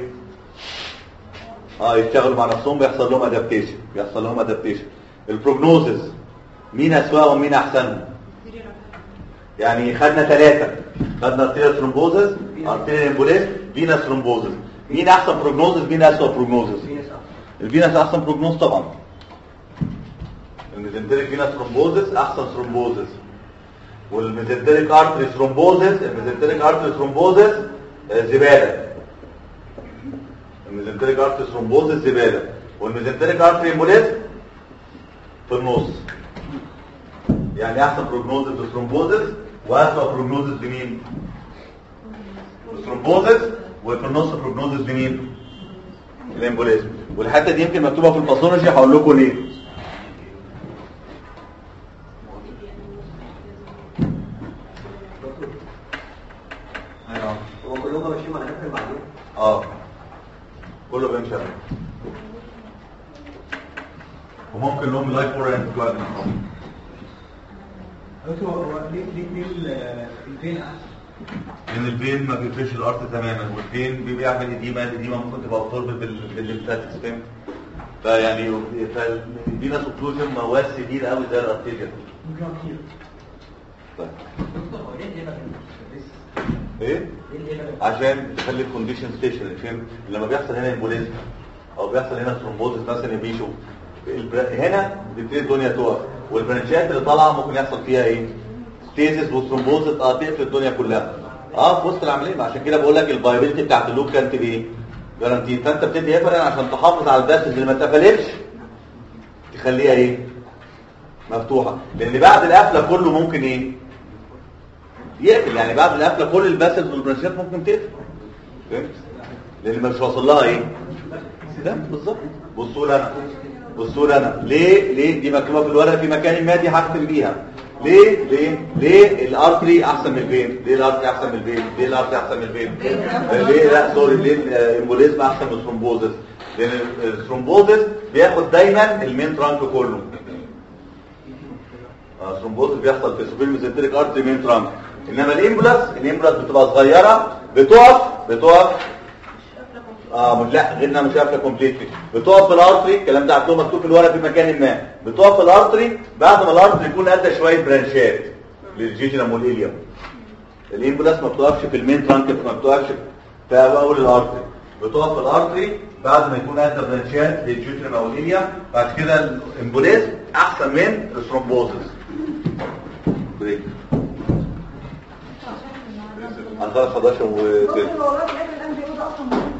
[SPEAKER 2] اه يشتغلوا مع نفسهم بيحصل لهم ادابتيشن بيحصل لهم ادابتيشن البروجنوزز مين اسوأهم ومين احسنهم يعني خدنا ثلاثة خدنا ارتيريال ثرومبوزس ارتيريال امبوليس فينس ثرومبوزس مين احسن بروجنوزس مين اسوأ بروجنوزس الفينس احسن بروجنوز طبعا الميزنتريك فينس ثرومبوزس احسن ثرومبوزس والميزنتريك ارتري ثرومبوزس الميزنتريك ارتري ثرومبوزس آه، زبالة الميزنتريك ارتري ثرومبوزس زبالة والميزنتريك ارتري امبوليس في النص يعني احسن بروجنوزس للثرومبوزس واسوأ بروجنوزس لمين الثرومبوزس وفي النص بروجنوزس لمين الامبوليزم والحته دي يمكن مكتوبه في الباثولوجي هقول لكم ليه ايوه
[SPEAKER 7] هو كلهم ماشيين مع نفس المعلومة
[SPEAKER 2] اه كله بيمشي عليه وممكن لهم لايف اورينت
[SPEAKER 3] دكتور هو هو ليه ليه ليه ال- الفين احسن؟
[SPEAKER 2] لان الفين ما بيقفلش الارض تماما والفين بيعمل اديمه الاديمه ممكن تبقى بتربط بالليمفاتكس فاهم فيعني فالفينس اوكلوجن مواد شديد قوي زي الارتيريال
[SPEAKER 3] ممكن يقعد كتير
[SPEAKER 2] طيب.
[SPEAKER 3] دكتور هو ليه الليفر
[SPEAKER 2] ايه
[SPEAKER 3] ليه الليفر
[SPEAKER 2] عشان تخلي الكونديشن ستيشن فاهم لما بيحصل هنا امبوليزم او بيحصل هنا ثرومبوزس مثلا بيشو البر- هنا بتبتدي الدنيا تقف والبرانشات اللي طالعه ممكن يحصل فيها ايه ستيزس وثرومبوزس اه تقفل الدنيا كلها اه في وسط العمليه ما عشان كده بقول لك الفايبيلتي بتاعت اللوب كانت ايه جارانتي فانت بتدي هيفرين عشان تحافظ على الباسز اللي ما اتقفلتش تخليها ايه مفتوحه لان بعد القفله كله ممكن ايه يقفل يعني بعد القفله كل الباسز والبرانشات ممكن تقفل فهمت لان مش واصل لها ايه ده بالظبط بصوا لي انا بصوا لي انا ليه ليه دي مكتوبه في الورقه في مكان ما دي هختم بيها ليه ليه ليه الارتري احسن من الفين ليه الارتري احسن من الفين ليه الارتري احسن من الفين آه، ليه لا سوري ليه الامبوليزم احسن من الثرومبوزس لان الثرومبوزس بياخد دايما المين ترانك كله آه، الثرومبوزس بيحصل في سوبر ميزنتريك ارتري مين ترانك انما الامبولاس الامبولاس بتبقى صغيره بتقف بتقف اه مش لا غيرنا مش قافله كومبليتلي بتقف في الارتري الكلام ده عندهم مكتوب في الورقه في مكان ما بتقف في الارتري بعد ما الارتري يكون ادى شويه برانشات للجيجنم والإليوم الامبولاس ما بتقفش في المين ترانك ما بتقفش في اول الارتري بتقف في الارتري بعد ما يكون ادى برانشات للجيجنم او الإليوم بعد كده الامبوليز احسن من الثرومبوزس بريك هنخلص 11 و
[SPEAKER 5] دكتور هو الراجل قال الان بيقول اصلا مهم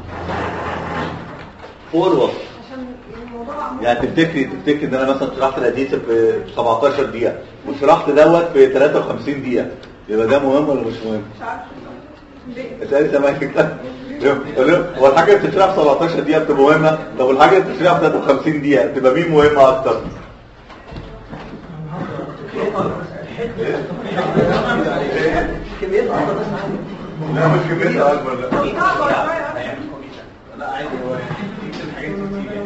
[SPEAKER 2] فوق الوسط
[SPEAKER 5] عشان الموضوع عمال
[SPEAKER 2] يعني تفتكري تفتكري ان انا مثلا شرحت الاديسيف في 17 دقيقه وشرحت دوت في 53 دقيقه يبقى ده مهم ولا مش مهم؟
[SPEAKER 5] مش عارف ليه
[SPEAKER 2] اسالي سامعك كده هو الحاجه اللي بتشرحها في 17 دقيقه بتبقى مهمه طب الحاجه اللي بتشرحها في 53 دقيقه تبقى مين مهمه اكتر؟
[SPEAKER 7] كمية أكتر بس عندي
[SPEAKER 2] لا مش كميتها اكبر لا
[SPEAKER 5] صعبة شوية
[SPEAKER 6] لا عادي هو يكتب حاجات كتير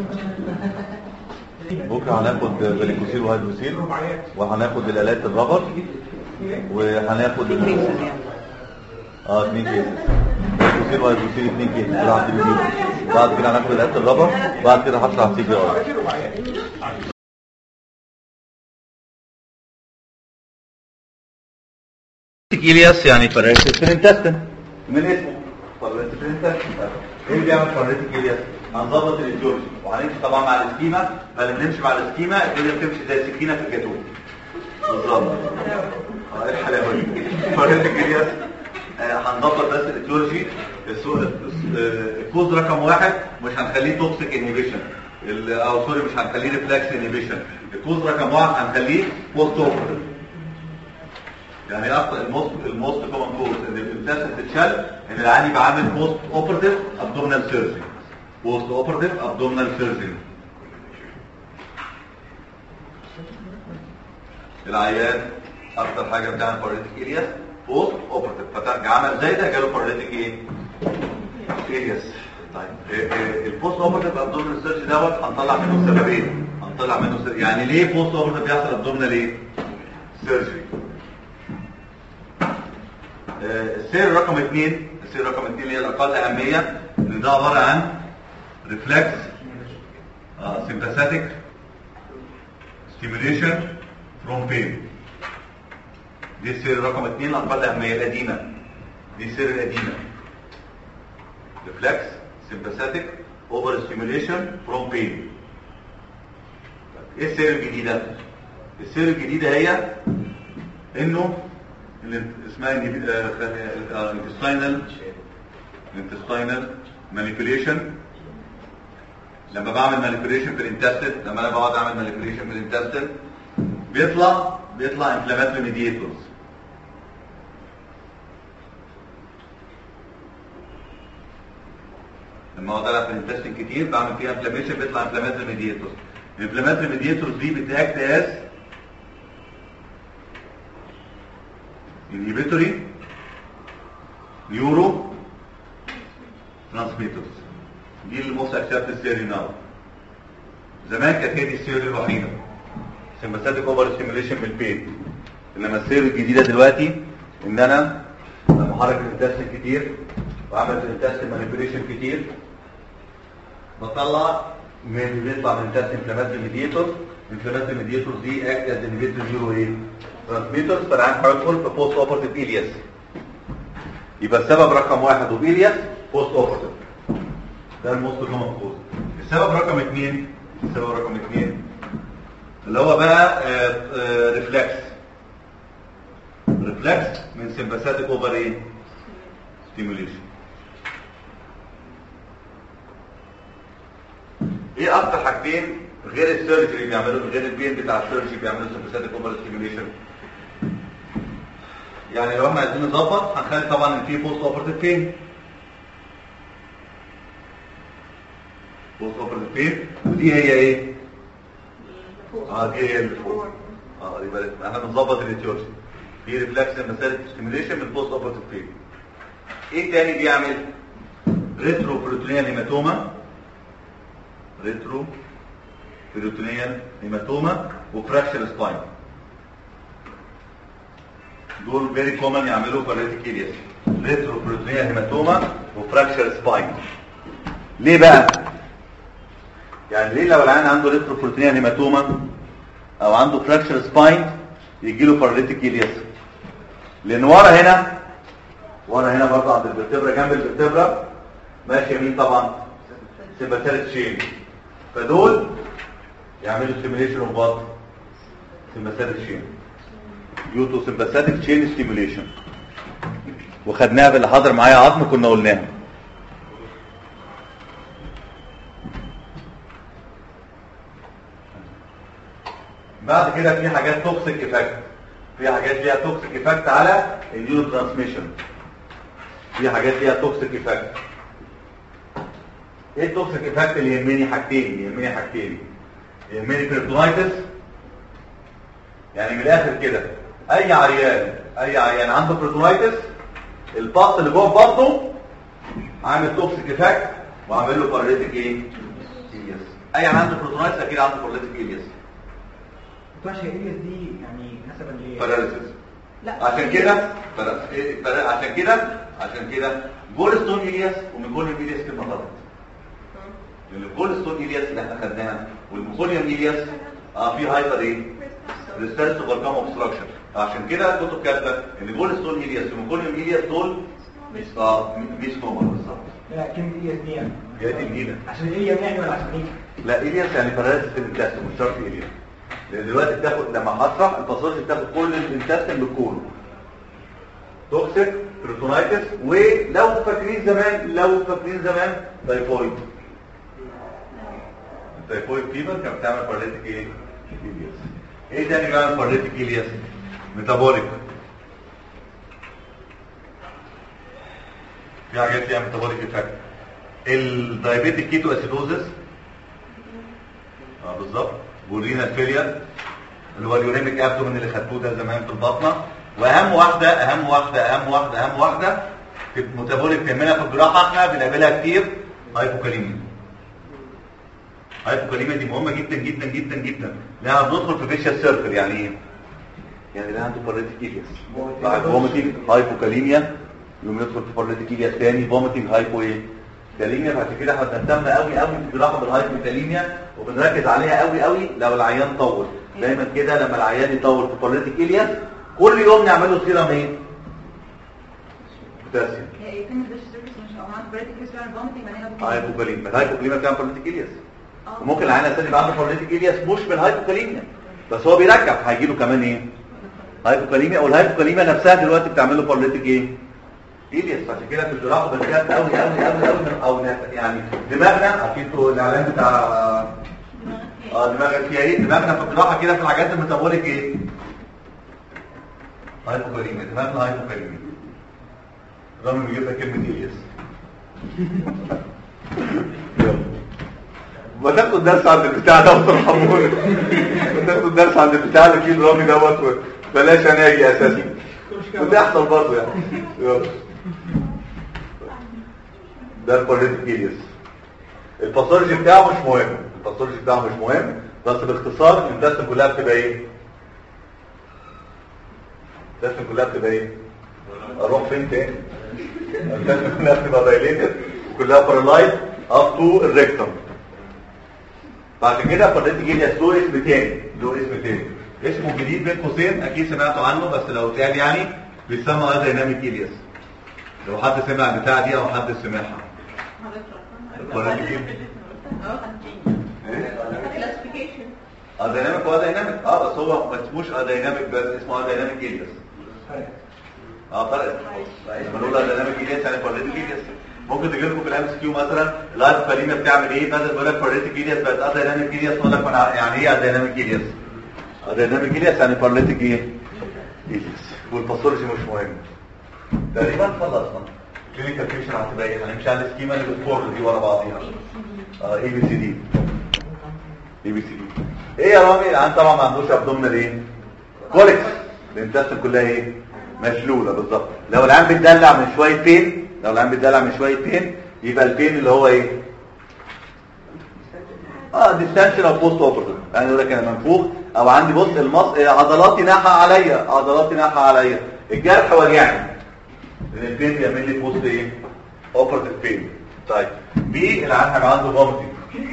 [SPEAKER 2] بكره هناخد فاليكوسيل وهيدروسيل
[SPEAKER 6] رباعيات
[SPEAKER 2] وهناخد الالات الرابر وهناخد اه اثنين كيسز فاليكوسيل وهيدروسيل اثنين كيسز راح تبتدي بعد كده هناخد الالات الرابر بعد كده هشرح سي بي ار إلياس يعني فرنتك الانتستن من اسمه فرنتك الانتستن ايه اللي بيعمل فرنتك إلياس هنظبط الايديولوجي وهنمشي طبعا مع السكيما فلما نمشي مع السكيما الدنيا بتمشي زي السكينه في الجاتوه بالظبط اه ايه الحلاوه دي فرنتك إلياس آه، هنظبط بس الايديولوجي السو- آه، الكوز رقم واحد مش هنخليه توكسيك انهبيشن او سوري مش هنخليه ريفلكس انهبيشن الكوز رقم واحد هنخليه بوست اوبريتيف يعني اكتر الموست الموست كومن كوز ان الانتستين تتشال ان العيان يبقى عامل بوست اوبرتيف ابدومينال سيرجري بوست اوبرتيف ابدومينال سيرجري العيان اكتر حاجه بتعمل باراليتيك الياس بوست اوبرتيف فعمل زي ده جاله باراليتيك ايه الياس طيب إيه إيه البوست اوبرتيف ابدومينال سيرج دوت هنطلع منه سببين هنطلع منه سبب. يعني ليه بوست اوبرتيف بيحصل ابدومينال ايه سيرجري السير رقم اثنين السير رقم اثنين اللي هي الاقل اهميه ان ده عباره عن ريفلكس sympathetic stimulation from pain دي السير رقم اثنين الاقل اهميه القديمه دي السير القديمه reflex sympathetic over stimulation from pain ايه السير الجديده السير الجديده هي انه اللي اسمها intestinal intestinal manipulation لما بعمل manipulation في الانتستين لما انا بقعد اعمل manipulation في الانتستين بيطلع بيطلع inflammatory mediators لما اقعد العب في الانتستين كتير بعمل فيها انفلاميشن بيطلع انفلاماتوري ميديتورز الانفلاماتوري ميديتورز دي بتاكت از انهبيتوري نيورو ترانسميترز دي الموست اكسبت ثيوري ناو زمان كانت هي دي الثيوري الوحيده سمباثيك اوفر ستيميوليشن بالبين انما الثيوري الجديده دلوقتي ان انا لما احرك الانتستين كتير واعمل في الانتستين مانيبيوليشن كتير بطلع من بيطلع من الانتستين انفلاماتوري ميديتور الانفلاماتوري ميديتور دي اكت از انهبيتور نيورو ايه ترانسميترز فانا هدخل في بوست اوبرتيف الياس يبقى السبب رقم واحد وبيلياس بوست اوبرتيف ده الموست كومن كوز السبب رقم اثنين السبب رقم اثنين اللي هو بقى ريفلكس ريفلكس من سمباثيك اوفر ايه ستيموليشن ايه اكتر حاجتين غير السيرجري بيعملوا غير البين بتاع السيرجري بيعملوا سمباثيك اوفر ستيموليشن يعني لو احنا عايزين نظبط هنخلي طبعا ان في بوست اوبرتيف بين بوست اوبرتيف بين ودي هي ايه اه دي هي اللي فوق اه يبقى احنا بنظبط الاتيولوجي في ريفلكس مساله ستيميوليشن من بوست اوبرتيف بين ايه تاني بيعمل ريترو بروتونيال هيماتوما ريترو بروتونيال هيماتوما وفراكشر سباين دول فيري كومن يعملوا باراليتيك الياس ريترو بروتونيال هيماتوما وفراكشر سباين ليه بقى يعني ليه لو العيان عنده ريترو بروتونيال هيماتوما او عنده فراكشر سباين يجي له باراليتيك الياس لان ورا هنا ورا هنا برضه عند الفرتبرا جنب الفرتبرا ماشي يمين طبعا سيمباثيك شين فدول يعملوا ستيميوليشن اوف وات سيمباثيك شين يوتو سيمباثيك شين ستيميوليشن وخدناها في اللي حاضر معايا عظم كنا قلناها بعد كده في حاجات توكسيك افكت في حاجات ليها توكسيك افكت على النيورو ترانسميشن في حاجات ليها توكسيك افكت ايه التوكسيك افكت اللي يهمني حاجتين يهمني حاجتين يهمني بيرتونايتس يعني من الاخر كده اي عيان اي عيان عنده بيرتونايتس الباص اللي جوه برضه عامل توكسيك افكت وعامل له باراليتيك ايه إلياس. اي عيان عنده بيرتونايتس اكيد عنده باراليتيك الياس
[SPEAKER 3] الفاشيا الياس دي يعني نسبا لايه؟
[SPEAKER 2] باراليسيس
[SPEAKER 4] لا
[SPEAKER 2] عشان كده بر- إيه، بر- عشان كده عشان كده جول ستون الياس وميكونيوم الياس كلمه غلط لان الجول ستون الياس اللي احنا خدناها والميكونيوم الياس اه في هايبر ايه ريسترس اوفركم اوبستراكشن عشان كده الكتب كاتبه ان جول ستون الياس وميكونيوم الياس دول مش اه مش نورمال بالظبط
[SPEAKER 3] لا كلمة الياس دي يعني
[SPEAKER 2] هي دي الجديده
[SPEAKER 3] عشان اليم يعني ولا عشان ايه؟
[SPEAKER 2] لا الياس يعني باراليسيس في الانتستين مش شرط الياس لان دلوقتي بتاخد لما هشرح الباثولوجي بتاخد كل الانتستين بالكله توكسيك بروتونايتس ولو فاكرين زمان لو فاكرين زمان تايفويد التايفويد فيبر كانت بتعمل باراليتيك ايه؟ إلياس. ايه تاني بيعمل باراليتيك الياس؟ ميتابوليك في حاجات فيها ميتابوليك افكت الدايابيتيك كيتو اسيدوزس اه بالظبط بولينا الفيليا اللي هو اليوريميك ابدومين اللي خدتوه ده زمان في البطنه واهم واحده اهم واحده اهم واحده اهم واحده في الميتابوليك تهمنا في الجراحه احنا بنقابلها كتير هايبوكاليميا هايبوكاليميا دي مهمه جدا جدا جدا جدا لانها بندخل في فيشيال سيركل يعني ايه يعني ده عنده باراليتيكيليس بعد فوميتنج هايبوكاليميا يقوم يدخل في باراليتيكيليا ثاني فوميتنج هايبو ايه كاليميا بعد كده احنا بنهتم قوي قوي في الجراحه بالهايبوكاليميا وبنركز عليها قوي قوي لو العيان طول دايما كده لما العيان يطول في باراليتيكيليا كل يوم نعمل له سيرم ايه بوتاسيوم
[SPEAKER 4] يتم الدش سيرفيس مش او معاك بريتك كيس فعلا فومتنج بعدين أبو كلمة.
[SPEAKER 2] هايبوكاليميا الهايبوكاليميا بتعمل باراليتيكيليس
[SPEAKER 4] آه.
[SPEAKER 2] وممكن العيان اساسا يبقى عنده باراليتيكيليس مش بالهايبوكاليميا بس هو بيرجع هيجي له كمان ايه هايبوكاليميا والهايبوكاليميا نفسها دلوقتي بتعمل له باراليتيك ايه إيليس عشان كده في الجراحه بنخاف قوي قوي قوي قوي من او نف- يعني دماغنا اكيد الاعلان بتاع اه دماغك فيها ايه دماغنا في الجراحه كده في الحاجات الميتابوليك ايه هايبوكاليميا دماغنا هايبوكاليميا رامي بيجيب لك كلمه إيليس يلا. ما تاخد درس عند البتاع ده وترحموني ما تاخد درس عند البتاع اللي فيه الرامي دوت و- بلاش انا اجي اساسا بتحصل برضه يعني يلا. ده الباراليتيكيليس الباثولوجي بتاعه مش مهم الباثولوجي بتاعه مش مهم بس باختصار الانتستين كلها بتبقى ايه الانتستين كلها بتبقى ايه اروح فين تاني الانتستين كلها بتبقى دايليتد وكلها بارالايز اب تو الريكتوم بعد كده باراليتيكيليس له اسم تاني له اسم تاني اسمه جديد بين قوسين اكيد سمعتوا عنه بس لو اتقال يعني بيسمى دايناميك إلياس لو حد سمع البتاعه دي او حد سمعها
[SPEAKER 5] كلاسيفيكيشن
[SPEAKER 2] اه دايناميك هو دايناميك اه بس هو ما اسموش اه دايناميك بس اسمه اه دايناميك إلياس اه فرق اسمه نقول اه دايناميك إلياس يعني باراليتيك إلياس ممكن تجي لكم في الام اس كيو مثلا اللايف كاليميا بتعمل ايه بدل ما يقول لك باراليتيك إلياس بقت اه دايناميك إلياس يقول لك أنا يعني ايه اه دايناميك إلياس اه دايناميك إلياس يعني باراليتيك ايه إلياس والباثولوجي مش مهم تقريبا خلصنا كلينيكال بيكشر هتبقى ايه هنمشي على السكيما اللي بتفور دي ورا بعضيها اه اي بي سي دي اي بي سي دي ايه يا رامي العيان طبعا ما عندوش ابدومينال ايه كوليكس الانتستين كلها ايه مشلوله بالظبط لو العيان بيتدلع من شويه بين لو العيان بيتدلع من شويه بين يبقى البين اللي هو ايه اه ديستنشن او بوست اوبرتيف يعني يقول لك انا منفوخ او عندي بص المص آه، عضلاتي ناحيه عليا عضلاتي ناحيه عليا الجرح وجعني لان البين بيعمل لي بوست ايه اوبرتيف بين طيب بي العيان هيبقى عنده فوميتنج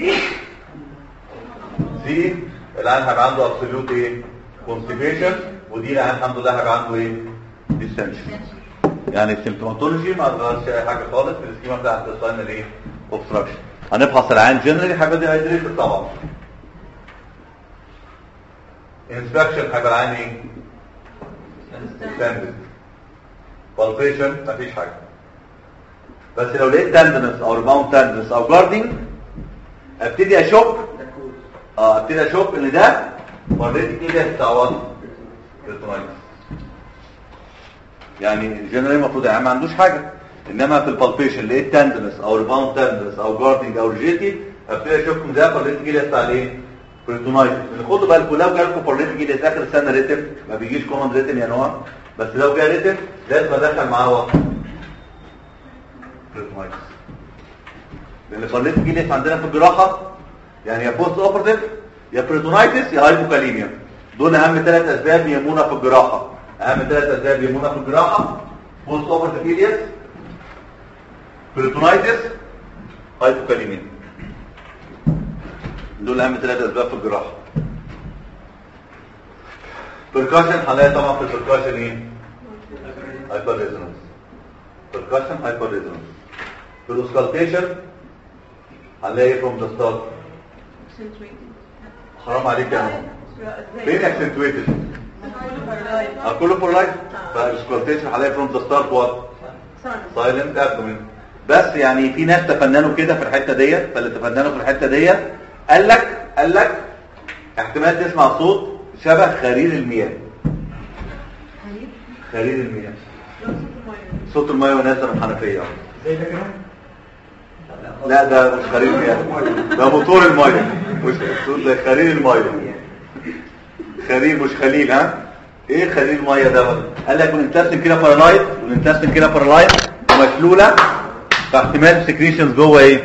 [SPEAKER 2] سي العيان هيبقى عنده ابسوليوت ايه كونستيبيشن ودي العيان الحمد لله هيبقى عنده ايه ديستنشن يعني السيمتوماتولوجي ما غيرش اي حاجه خالص في السكيما بتاعت الساين ايه اوبستراكشن هنفحص العين جنرالي هيبقى دي هيدريتد طبعا انسبكشن هيبقى العين ايه ستاندرد بالبيشن مفيش حاجه بس لو لقيت تندنس او ريباوند تندنس او جاردنج ابتدي اشك اه ابتدي اشك ان ده مريت كده تعوض ريتونايتس يعني جنرالي المفروض يعني ما عندوش حاجه انما في البالبيشن لقيت تندنس او ريباوند تندنس او جاردنج او ريجيتي ابتدي اشك ان ده مريت كده بتاع الايه بريتونايتس لان خدوا بالكم لو جالكم بارليتي كده اخر السنه ريتم ما بيجيش كومن ريتم يا نوع بس لو جه ريتم لازم ادخل معاه وقت بريتونايتس لان البارليتي كده عندنا في الجراحه يعني يا بوست اوبرتيف يا بريتونايتس يا هايبوكاليميا دول اهم ثلاث اسباب يهمونا في الجراحه اهم ثلاث اسباب يهمونا في الجراحه بوست اوبرتيف إلياس بريتونايتس هايبوكاليميا دول اهم ثلاث اسباب في الجراحه بركاشن هنلاقي طبعا في البركاشن ايه هايبر ريزونانس بركاشن هايبر ريزونانس في الاوسكالتيشن هنلاقي فروم ذا ستارت حرام عليك يا نور فين اكسنتويتد كله فور لايف فالاوسكالتيشن هنلاقي فروم ذا ستارت وات سايلنت ابدومين بس يعني في ناس تفننوا كده في الحته ديت فاللي تفننوا في الحته ديت قال لك قال لك احتمال تسمع صوت شبه خرير المياه خرير المياه صوت المياه ونازل من الحنفيه
[SPEAKER 3] زي ده كده
[SPEAKER 2] لا ده مش خرير المياه ده موتور المياه مش صوت ده خرير المياه خليل مش خليل ها ايه خليل ميه ده بقى؟ قال لك والانتستين كده بارالايز والانتستين كده بارالايز ومشلوله فاحتمال السكريشنز جوه ايه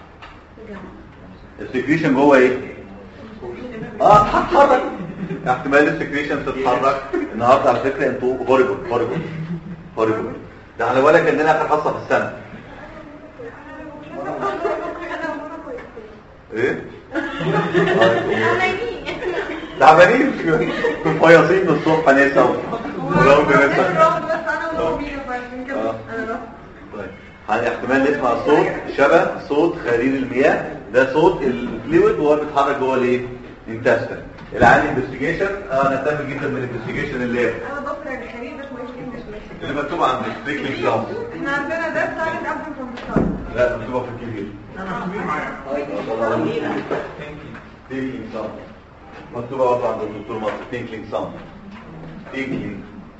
[SPEAKER 2] السكريشن جوه ايه اه هتتحرك احتمال السكريشن تتحرك النهارده على فكره انتوا هوريبل هوريبل هوريبل ده على بالك اننا اخر حصه في السنه ايه تعبانين فياصين من الصبح نسا ورب نسا طيب هل احتمال نسمع صوت شبه صوت خليل المياه ده صوت الفلويد وهو بيتحرك جوه الايه انتستين العالي انفستيجيشن انا اهتم جدا من الانفستيجيشن اللي
[SPEAKER 5] انا دكتور يعني خليل بس ما يمكنش
[SPEAKER 2] اللي مكتوب عند ستريكلي كلاس
[SPEAKER 5] احنا عندنا ده بتاع الابدن فروم ذا
[SPEAKER 2] لا مكتوبه في الكبير تيكلينج سام مكتوبه برضه عند الدكتور مصر تيكلينج سام تيكلينج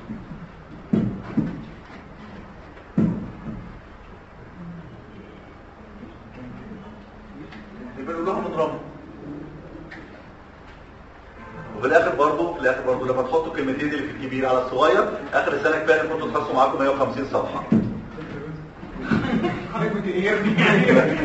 [SPEAKER 2] يبقى نقول لهم اضربوا وفي الاخر برضه في الاخر برضه لما تحطوا الكلمتين اللي في الكبير على الصغير اخر السنه كفايه ان كنتوا تحصلوا معاكم 150 صفحه
[SPEAKER 6] حضرتك كنت ايجابي يعني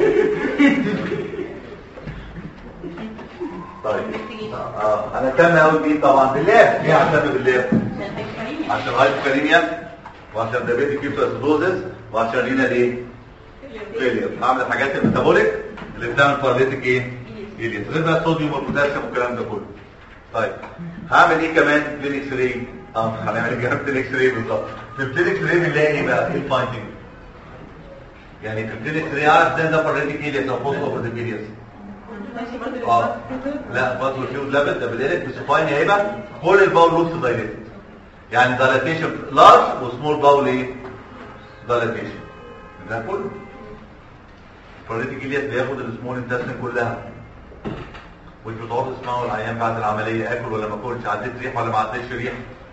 [SPEAKER 2] طيب اه انا كان قوي بيه طبعا بالله ليه عشان بالله عشان هايبوكاليميا وعشان دايابيتيك كيتواسيدوزس وعشان رينا ايه فيلير هعمل الحاجات الميتابوليك اللي بتعمل باراليتيك ايه إيليس غير بقى الصوديوم والبوتاسيوم والكلام ده كله طيب هعمل ايه كمان بلين اكس راي اه هنعمل ايه كمان بلين اكس راي بالظبط في البلين اكس راي بنلاقي ايه بقى ايه الفايندنج يعني في البلين اكس راي عارف ده ده باراليتيك إيليس او بوست اوبرتيف إيليس اه لا بطل فيود ليفل ده بدالك بسفاين هيبقى كل الباول لوبس دايليتد يعني دايلاتيشن لارج وسمول باول ايه دايلاتيشن ده كله الباراليتيك إلياس بياخد السمول انتستين كلها وانتوا بتقعدوا تسمعوا العيان بعد العمليه اكل ولا ما اكلش عديت ريح ولا ما عديتش ريح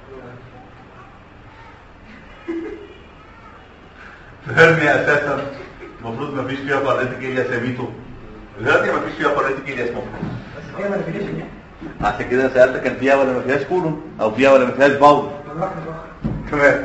[SPEAKER 2] الهرنيا اساسا المفروض ما فيش فيها باراليتيك إلياس يا ميتو الهرنيا ما فيش فيها باراليتيك إلياس المفروض
[SPEAKER 3] بس هي مانيبيليشن يعني
[SPEAKER 2] عشان كده سألت كان فيها ولا ما فيهاش كولون او فيها ولا ما فيهاش باول
[SPEAKER 3] طب رحنا بقى
[SPEAKER 2] تمام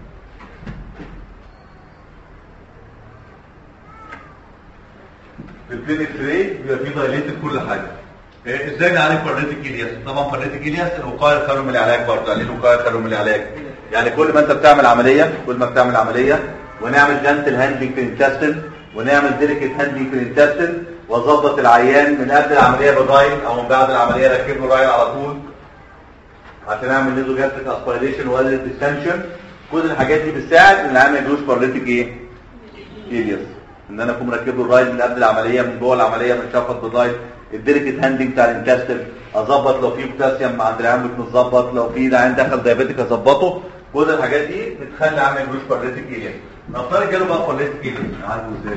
[SPEAKER 2] في البلين اكس راي بيبقى فيه دايليتد كل حاجه إيه، ازاي نعالج باراليتيك إلياس طبعا باراليتيك إلياس الوقايه خير من العلاج برضه يعني إيه الوقايه خير من العلاج يعني كل ما انت بتعمل عمليه كل ما بتعمل عمليه ونعمل جنتل هاندلنج في الانتستين ونعمل ديليكيت هاندلنج في الانتستين واظبط العيان من قبل العمليه بالرايل او من بعد العمليه ركب له رايل على طول عشان اعمل نيزو جاستريك اسبيريشن واقلل الديستنشن كل الحاجات دي بتساعد ان العيان ما يجيلوش باراليتيك ايه إلياس ان انا اكون مركب له الرايل من قبل العمليه من جوه العمليه بنشفط بالرايل الديليكيت هاندلنج بتاع الانتستين اظبط لو في بوتاسيوم عند العيان مش متظبط لو في العيان دخل دايابيتيك اظبطه كل الحاجات دي بتخلي العيان ما يجيلوش باراليتيك إلياس نفترض جاله بقى باراليتيك إلياس عارفه ازاي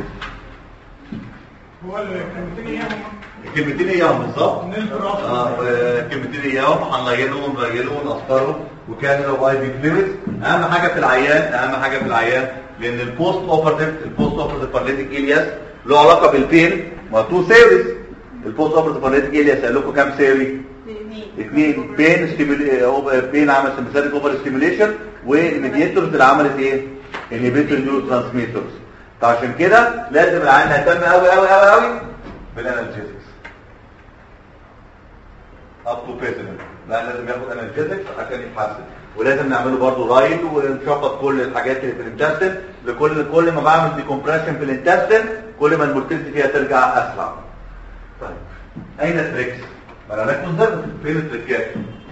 [SPEAKER 6] هو الكلمتين ايه هم؟
[SPEAKER 2] الكلمتين اياهم بالظبط
[SPEAKER 6] نلقي راسه.
[SPEAKER 2] اه الكلمتين اياهم هنلينهم ونريلهم ونقصرهم وكان لو اي بي فلويد اهم حاجه في العيان اهم حاجه في العيان لان البوست اوبرتيف البوست اوبرتيف باراليتيك الياس له علاقه بالبين ما تو سيريز البوست اوبرتيف باراليتيك الياس قال لكم كام سيري اثنين بين ستيمول بين عمل سمباثيك اوفر ستيميوليشن والميديتورز اللي عملت ايه انهبيتور نيورو ترانسميترز فعشان كده لازم العيان يهتم قوي قوي قوي قوي بالانالجيزكس اب تو بيرسونال لا لازم ياخد انالجيزكس عشان يتحسن ولازم نعمله برضه رايد ونشفط كل الحاجات اللي في الانتستين لكل كل ما بعمل ديكومبريشن في الانتستين كل ما المورتاليتي فيها ترجع اسرع طيب اين التريكس ما انا ركز ده فين التريكات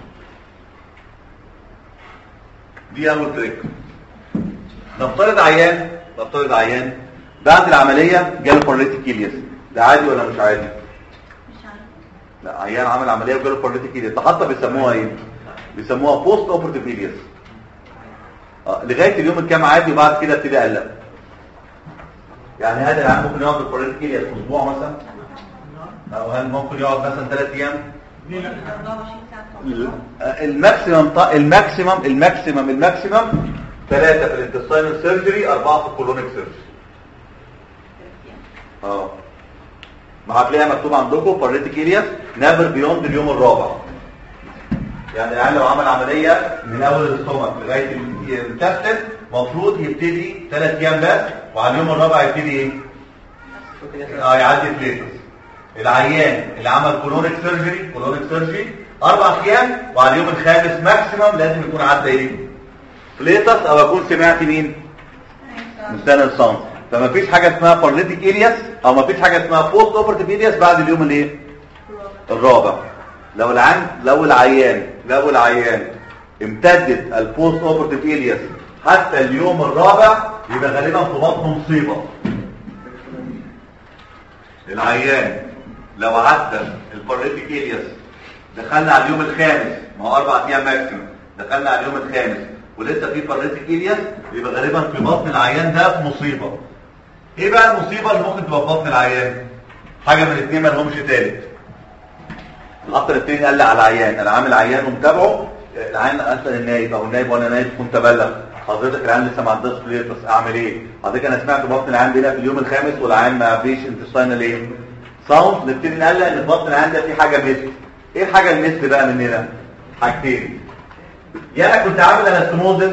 [SPEAKER 2] دي اول تريك نفترض عيان نفترض عيان بعد العمليه جاله باراليتيك إلياس ده عادي ولا مش عادي
[SPEAKER 4] مش عارفه
[SPEAKER 2] لا عيان عمل عمليه وجاله باراليتيك إلياس ده حتى بيسموها ايه بيسموها بوست اوبرتيف إلياس اه لغايه اليوم الكام عادي وبعد كده ابتدي اقلق يعني هذا العيان ممكن يقعد بالباراليتيك إلياس اسبوع مثلا او هل ممكن يقعد مثلا ثلاث ايام
[SPEAKER 4] 24 ساعه
[SPEAKER 2] الماكسيمم ط- الماكسيمم الماكسيمم الماكسيمم ثلاثة في الانتستينال سيرجري أربعة في الكولونيك سيرجري اه ما هتلاقيها مكتوب عندكم بارليتيك إلياس نافر بيوند اليوم الرابع يعني العيان لو عمل عمليه من اول الاستومك لغايه التستن المفروض يبتدي ثلاث ايام بس وعلى اليوم الرابع يبتدي ايه؟ اه يعدي فليتس العيان اللي عمل كولونيك سيرجري كولونيك سيرجري اربع ايام وعلى اليوم الخامس ماكسيمم لازم يكون عدى ايه؟ فليتس او اكون سمعت مين؟ مستنى الصمت فما فيش حاجه اسمها بارليتيك الياس او ما فيش حاجه اسمها بوست اوبرتيف الياس بعد اليوم الايه؟ الرابع لو العيان لو العيان لو العيان امتدت البوست اوبرتيف الياس حتى اليوم الرابع يبقى غالبا في بطنه مصيبه العيان لو عدى البارليتيك الياس دخلنا على اليوم الخامس ما هو اربع ايام ماكسيمم دخلنا على اليوم الخامس ولسه في بارليتيك الياس يبقى غالبا في بطن العيان ده مصيبه ايه بقى المصيبه اللي ممكن تبقى في بطن العيان حاجه من الاثنين ما لهمش تالت الاخر التاني قال لي على العيان انا عامل عيان ومتابعه العيان اسال النايب او النايب وانا نايب كنت ابلغ حضرتك العيان لسه ما عندوش بليتس اعمل ايه حضرتك انا سمعت بطن العيان بيلا في اليوم الخامس والعيان ما فيش انتستاينال ايه ساوند نبتدي نقلق ان في بطن العيان ده في حاجه مثل ايه الحاجه المثل بقى مننا حاجتين يا انا كنت عامل انستموزس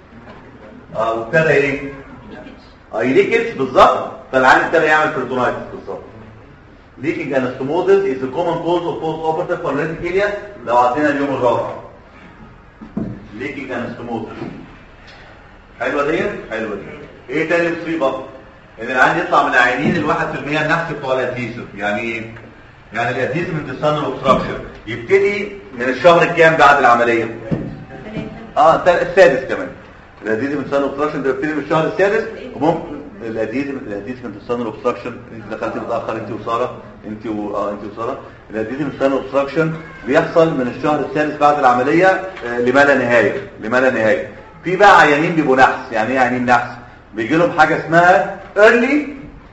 [SPEAKER 2] اه وابتدى ايه اه يليكتس بالظبط فالعيان ابتدى يعمل بيرتونايتس بالظبط leaking anastomosis is a common cause of post-operative paralytic ileus لو عدينا اليوم الرابع leaking anastomosis حلوة دي؟ حلوة دي ايه تاني مصيبة؟ ان العيان يطلع من العينين الواحد في المية النحس بتوع الادهيسيف يعني ايه؟ يعني الادهيسيف انتستانال اوبستراكشن يبتدي من الشهر الكام بعد العملية؟ اه التل- السادس كمان الادهيسيف انتستانال اوبستراكشن ده يبتدي من الشهر السادس وممكن الادهيسيف الادهيسيف انتستانال اوبستراكشن انت دخلت متاخر انت وساره انت و... اه انت وساره الادهيسيف انتستانال اوبستراكشن بيحصل من الشهر السادس بعد العمليه آه، لما لا نهايه لما لا نهايه في بقى عيانين بيبقوا نحس يعني ايه عيانين نحس بيجي لهم حاجه اسمها early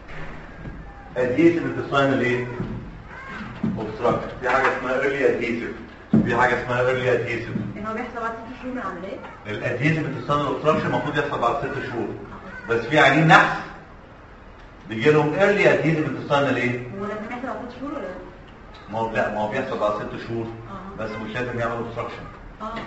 [SPEAKER 2] adhesive intestinal ايه obstruction في حاجه اسمها early adhesive في حاجه اسمها early adhesive
[SPEAKER 5] ان هو بيحصل بعد ست شهور من العمليه
[SPEAKER 2] الادهيزيف انتستانال اوبستراكشن المفروض يحصل بعد ست شهور بس في عيانين نحس بيجي لهم ايرلي ادهيزيف انتستانال ايه؟
[SPEAKER 5] هو لازم يحصل بعد ست شهور ولا لا؟
[SPEAKER 2] ما هو لا ما هو بيحصل بعد ست شهور
[SPEAKER 5] آه.
[SPEAKER 2] بس مش لازم يعمل اوبستراكشن
[SPEAKER 5] اه اوكي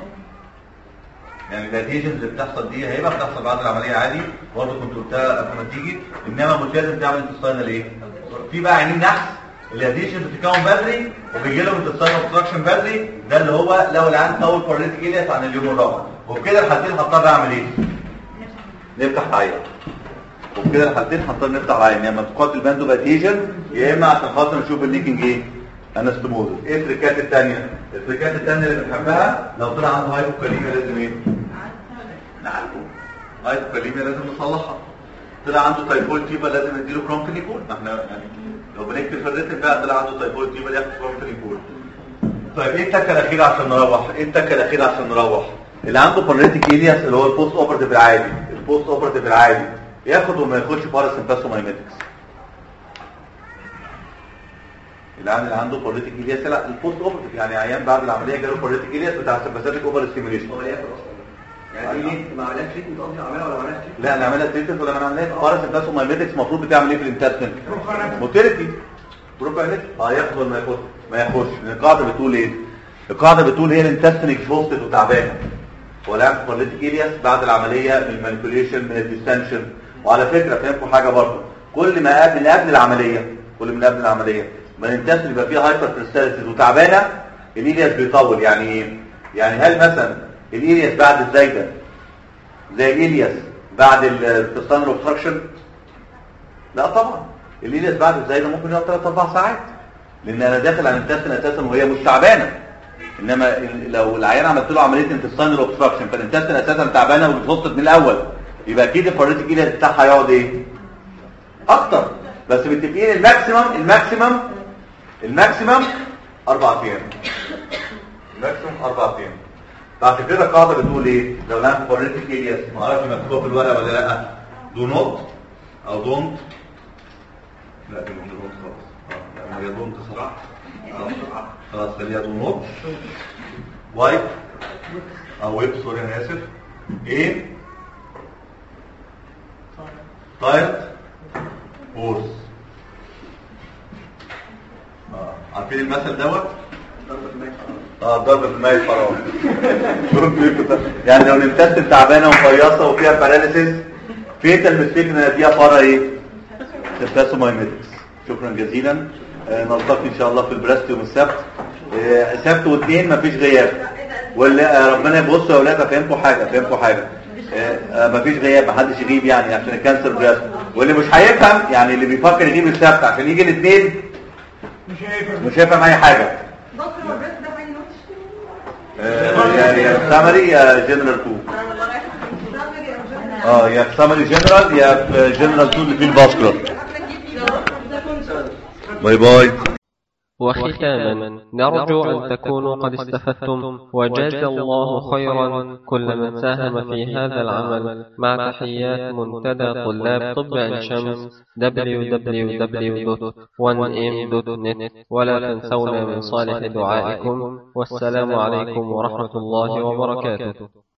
[SPEAKER 2] يعني الادهيزيف اللي بتحصل دي هيبقى بتحصل بعد العمليه عادي برضه كنت قلتها قبل ما تيجي انما مش لازم تعمل انتستانال ايه؟ في بقى عيانين نحس الادهيزيف بتتكون بدري وبيجي لهم انتستانال اوبستراكشن بدري ده اللي هو لو العيان طول باراليتيك الياس عن اليوم الرابع وبكده الحالتين هضطر اعمل ايه؟ نفتح العين وبكده الحالتين هنضطر نفتح العين يا اما تقاتل باندو باديجن يا اما عشان خاطر نشوف الليكنج ايه انستموزس ايه التريكات الثانيه التريكات الثانيه اللي بنحبها لو طلع عنده هايبوكاليميا لازم ايه نعالجه هايبوكاليميا لازم نصلحها طلع عنده تايفويد فيبر لازم نديله برونكليكول ما احنا يعني لو بنكتب في الريتم بقى طلع عنده تايفويد فيبر ياخد برونكليكول طيب ايه التكه الاخيره عشان نروح ايه التكه الاخيره عشان نروح اللي عنده باراليتيك الياس اللي هو البوست اوبرتيف العادي البوست اوبرتيف العادي ياخد وما ياخدش باراسمباسومايميتكس العيان اللي عنده باراليتيك الياس لا البوست اوبرتيف يعني عيان بعد العمليه جاله باراليتيك الياس بتاع سمباثيك اوفر ستيميوليشن
[SPEAKER 7] هو ياكل اصلا يعني دي ما عملهاش تريتمنت قصدي عملها ولا ما عملهاش تريتمنت
[SPEAKER 2] لا نعملها تريتمنت ولا ما نعملهاش باراسمباسومايميتكس المفروض بتعمل ايه في الانتستين موتيليتي بروبايليتي اه ياخد ولا ما ياخدش ما ياخدش لان القاعده بتقول ايه القاعده بتقول هي الانتستين اكسبوستد وتعبانه ولا يعمل باراليتيك الياس بعد العمليه من المانيبيوليشن من الديستنشن وعلى فكره فهمكم حاجه برضه كل ما قبل من قبل العمليه كل من قبل العمليه ما الانتستين يبقى فيها هايبر كريستاليسيس وتعبانه الالياس بيطول يعني ايه يعني هل مثلا الالياس بعد الزايده زي الالياس بعد التستان اوبستراكشن لا طبعا الالياس بعد الزايده ممكن يقعد 3 4 ساعات لان انا داخل على الانتستين اساسا وهي مش تعبانه انما ال- لو العيان عملت له عمليه انتستين اوبستراكشن فالانتستين اساسا تعبانه وبتفصل من الاول يبقى اكيد الباراليتيك الياس بتاعها هيقعد ايه اكتر بس متفقين الماكسيمم الماكسيمم الماكسيمم اربع ايام الماكسيمم اربع ايام بعد كده القاعده بتقول ايه لو نعمل باراليتيك الياس ما اعرفش مكتوبه في الورقه ولا لا دو نوت او دونت لا دي دونت خالص اه لا هي دونت صراحه آه. خلاص خليها دو نوت وايب او ويب سوري انا اسف ايه تايرت هورس اه عارفين المثل دوت اه ضرب في الميت حرام شوف كده. يعني لو الانتستين تعبانه ومفيصه وفيها باراليسيس فيتال مستيك ان فيها فرع ايه؟ سيبتاسومايميتكس شكرا جزيلا آه نلتقي ان شاء الله في البريست يوم السبت آه سبت واثنين مفيش غياب واللي آه ربنا يبص يا اولاد فهمكم حاجه فهمكم حاجه آه آه مفيش غياب محدش يغيب يعني عشان الكانسر بريست واللي مش هيفهم يعني اللي بيفكر يغيب السبت عشان يجي الاثنين
[SPEAKER 6] مش هيفهم
[SPEAKER 2] مش هيفهم اي حاجه
[SPEAKER 5] دكتور هو البريست ده حاجه نوتش
[SPEAKER 2] آه، يا يا سامري يا جنرال 2
[SPEAKER 5] انا والله رايحه في الشغل يا رجل
[SPEAKER 2] اه يا في سامري جنرال يا في جنرال 2 اللي فيه الباسكولار
[SPEAKER 5] قبل اجيب لو ده كنت
[SPEAKER 2] باي باي
[SPEAKER 1] وختاما نرجو أن تكونوا قد استفدتم وجزى الله خيرا كل من ساهم في هذا العمل مع تحيات منتدى طلاب طب عين شمس www.1m.net ولا تنسونا من صالح دعائكم والسلام عليكم ورحمة الله وبركاته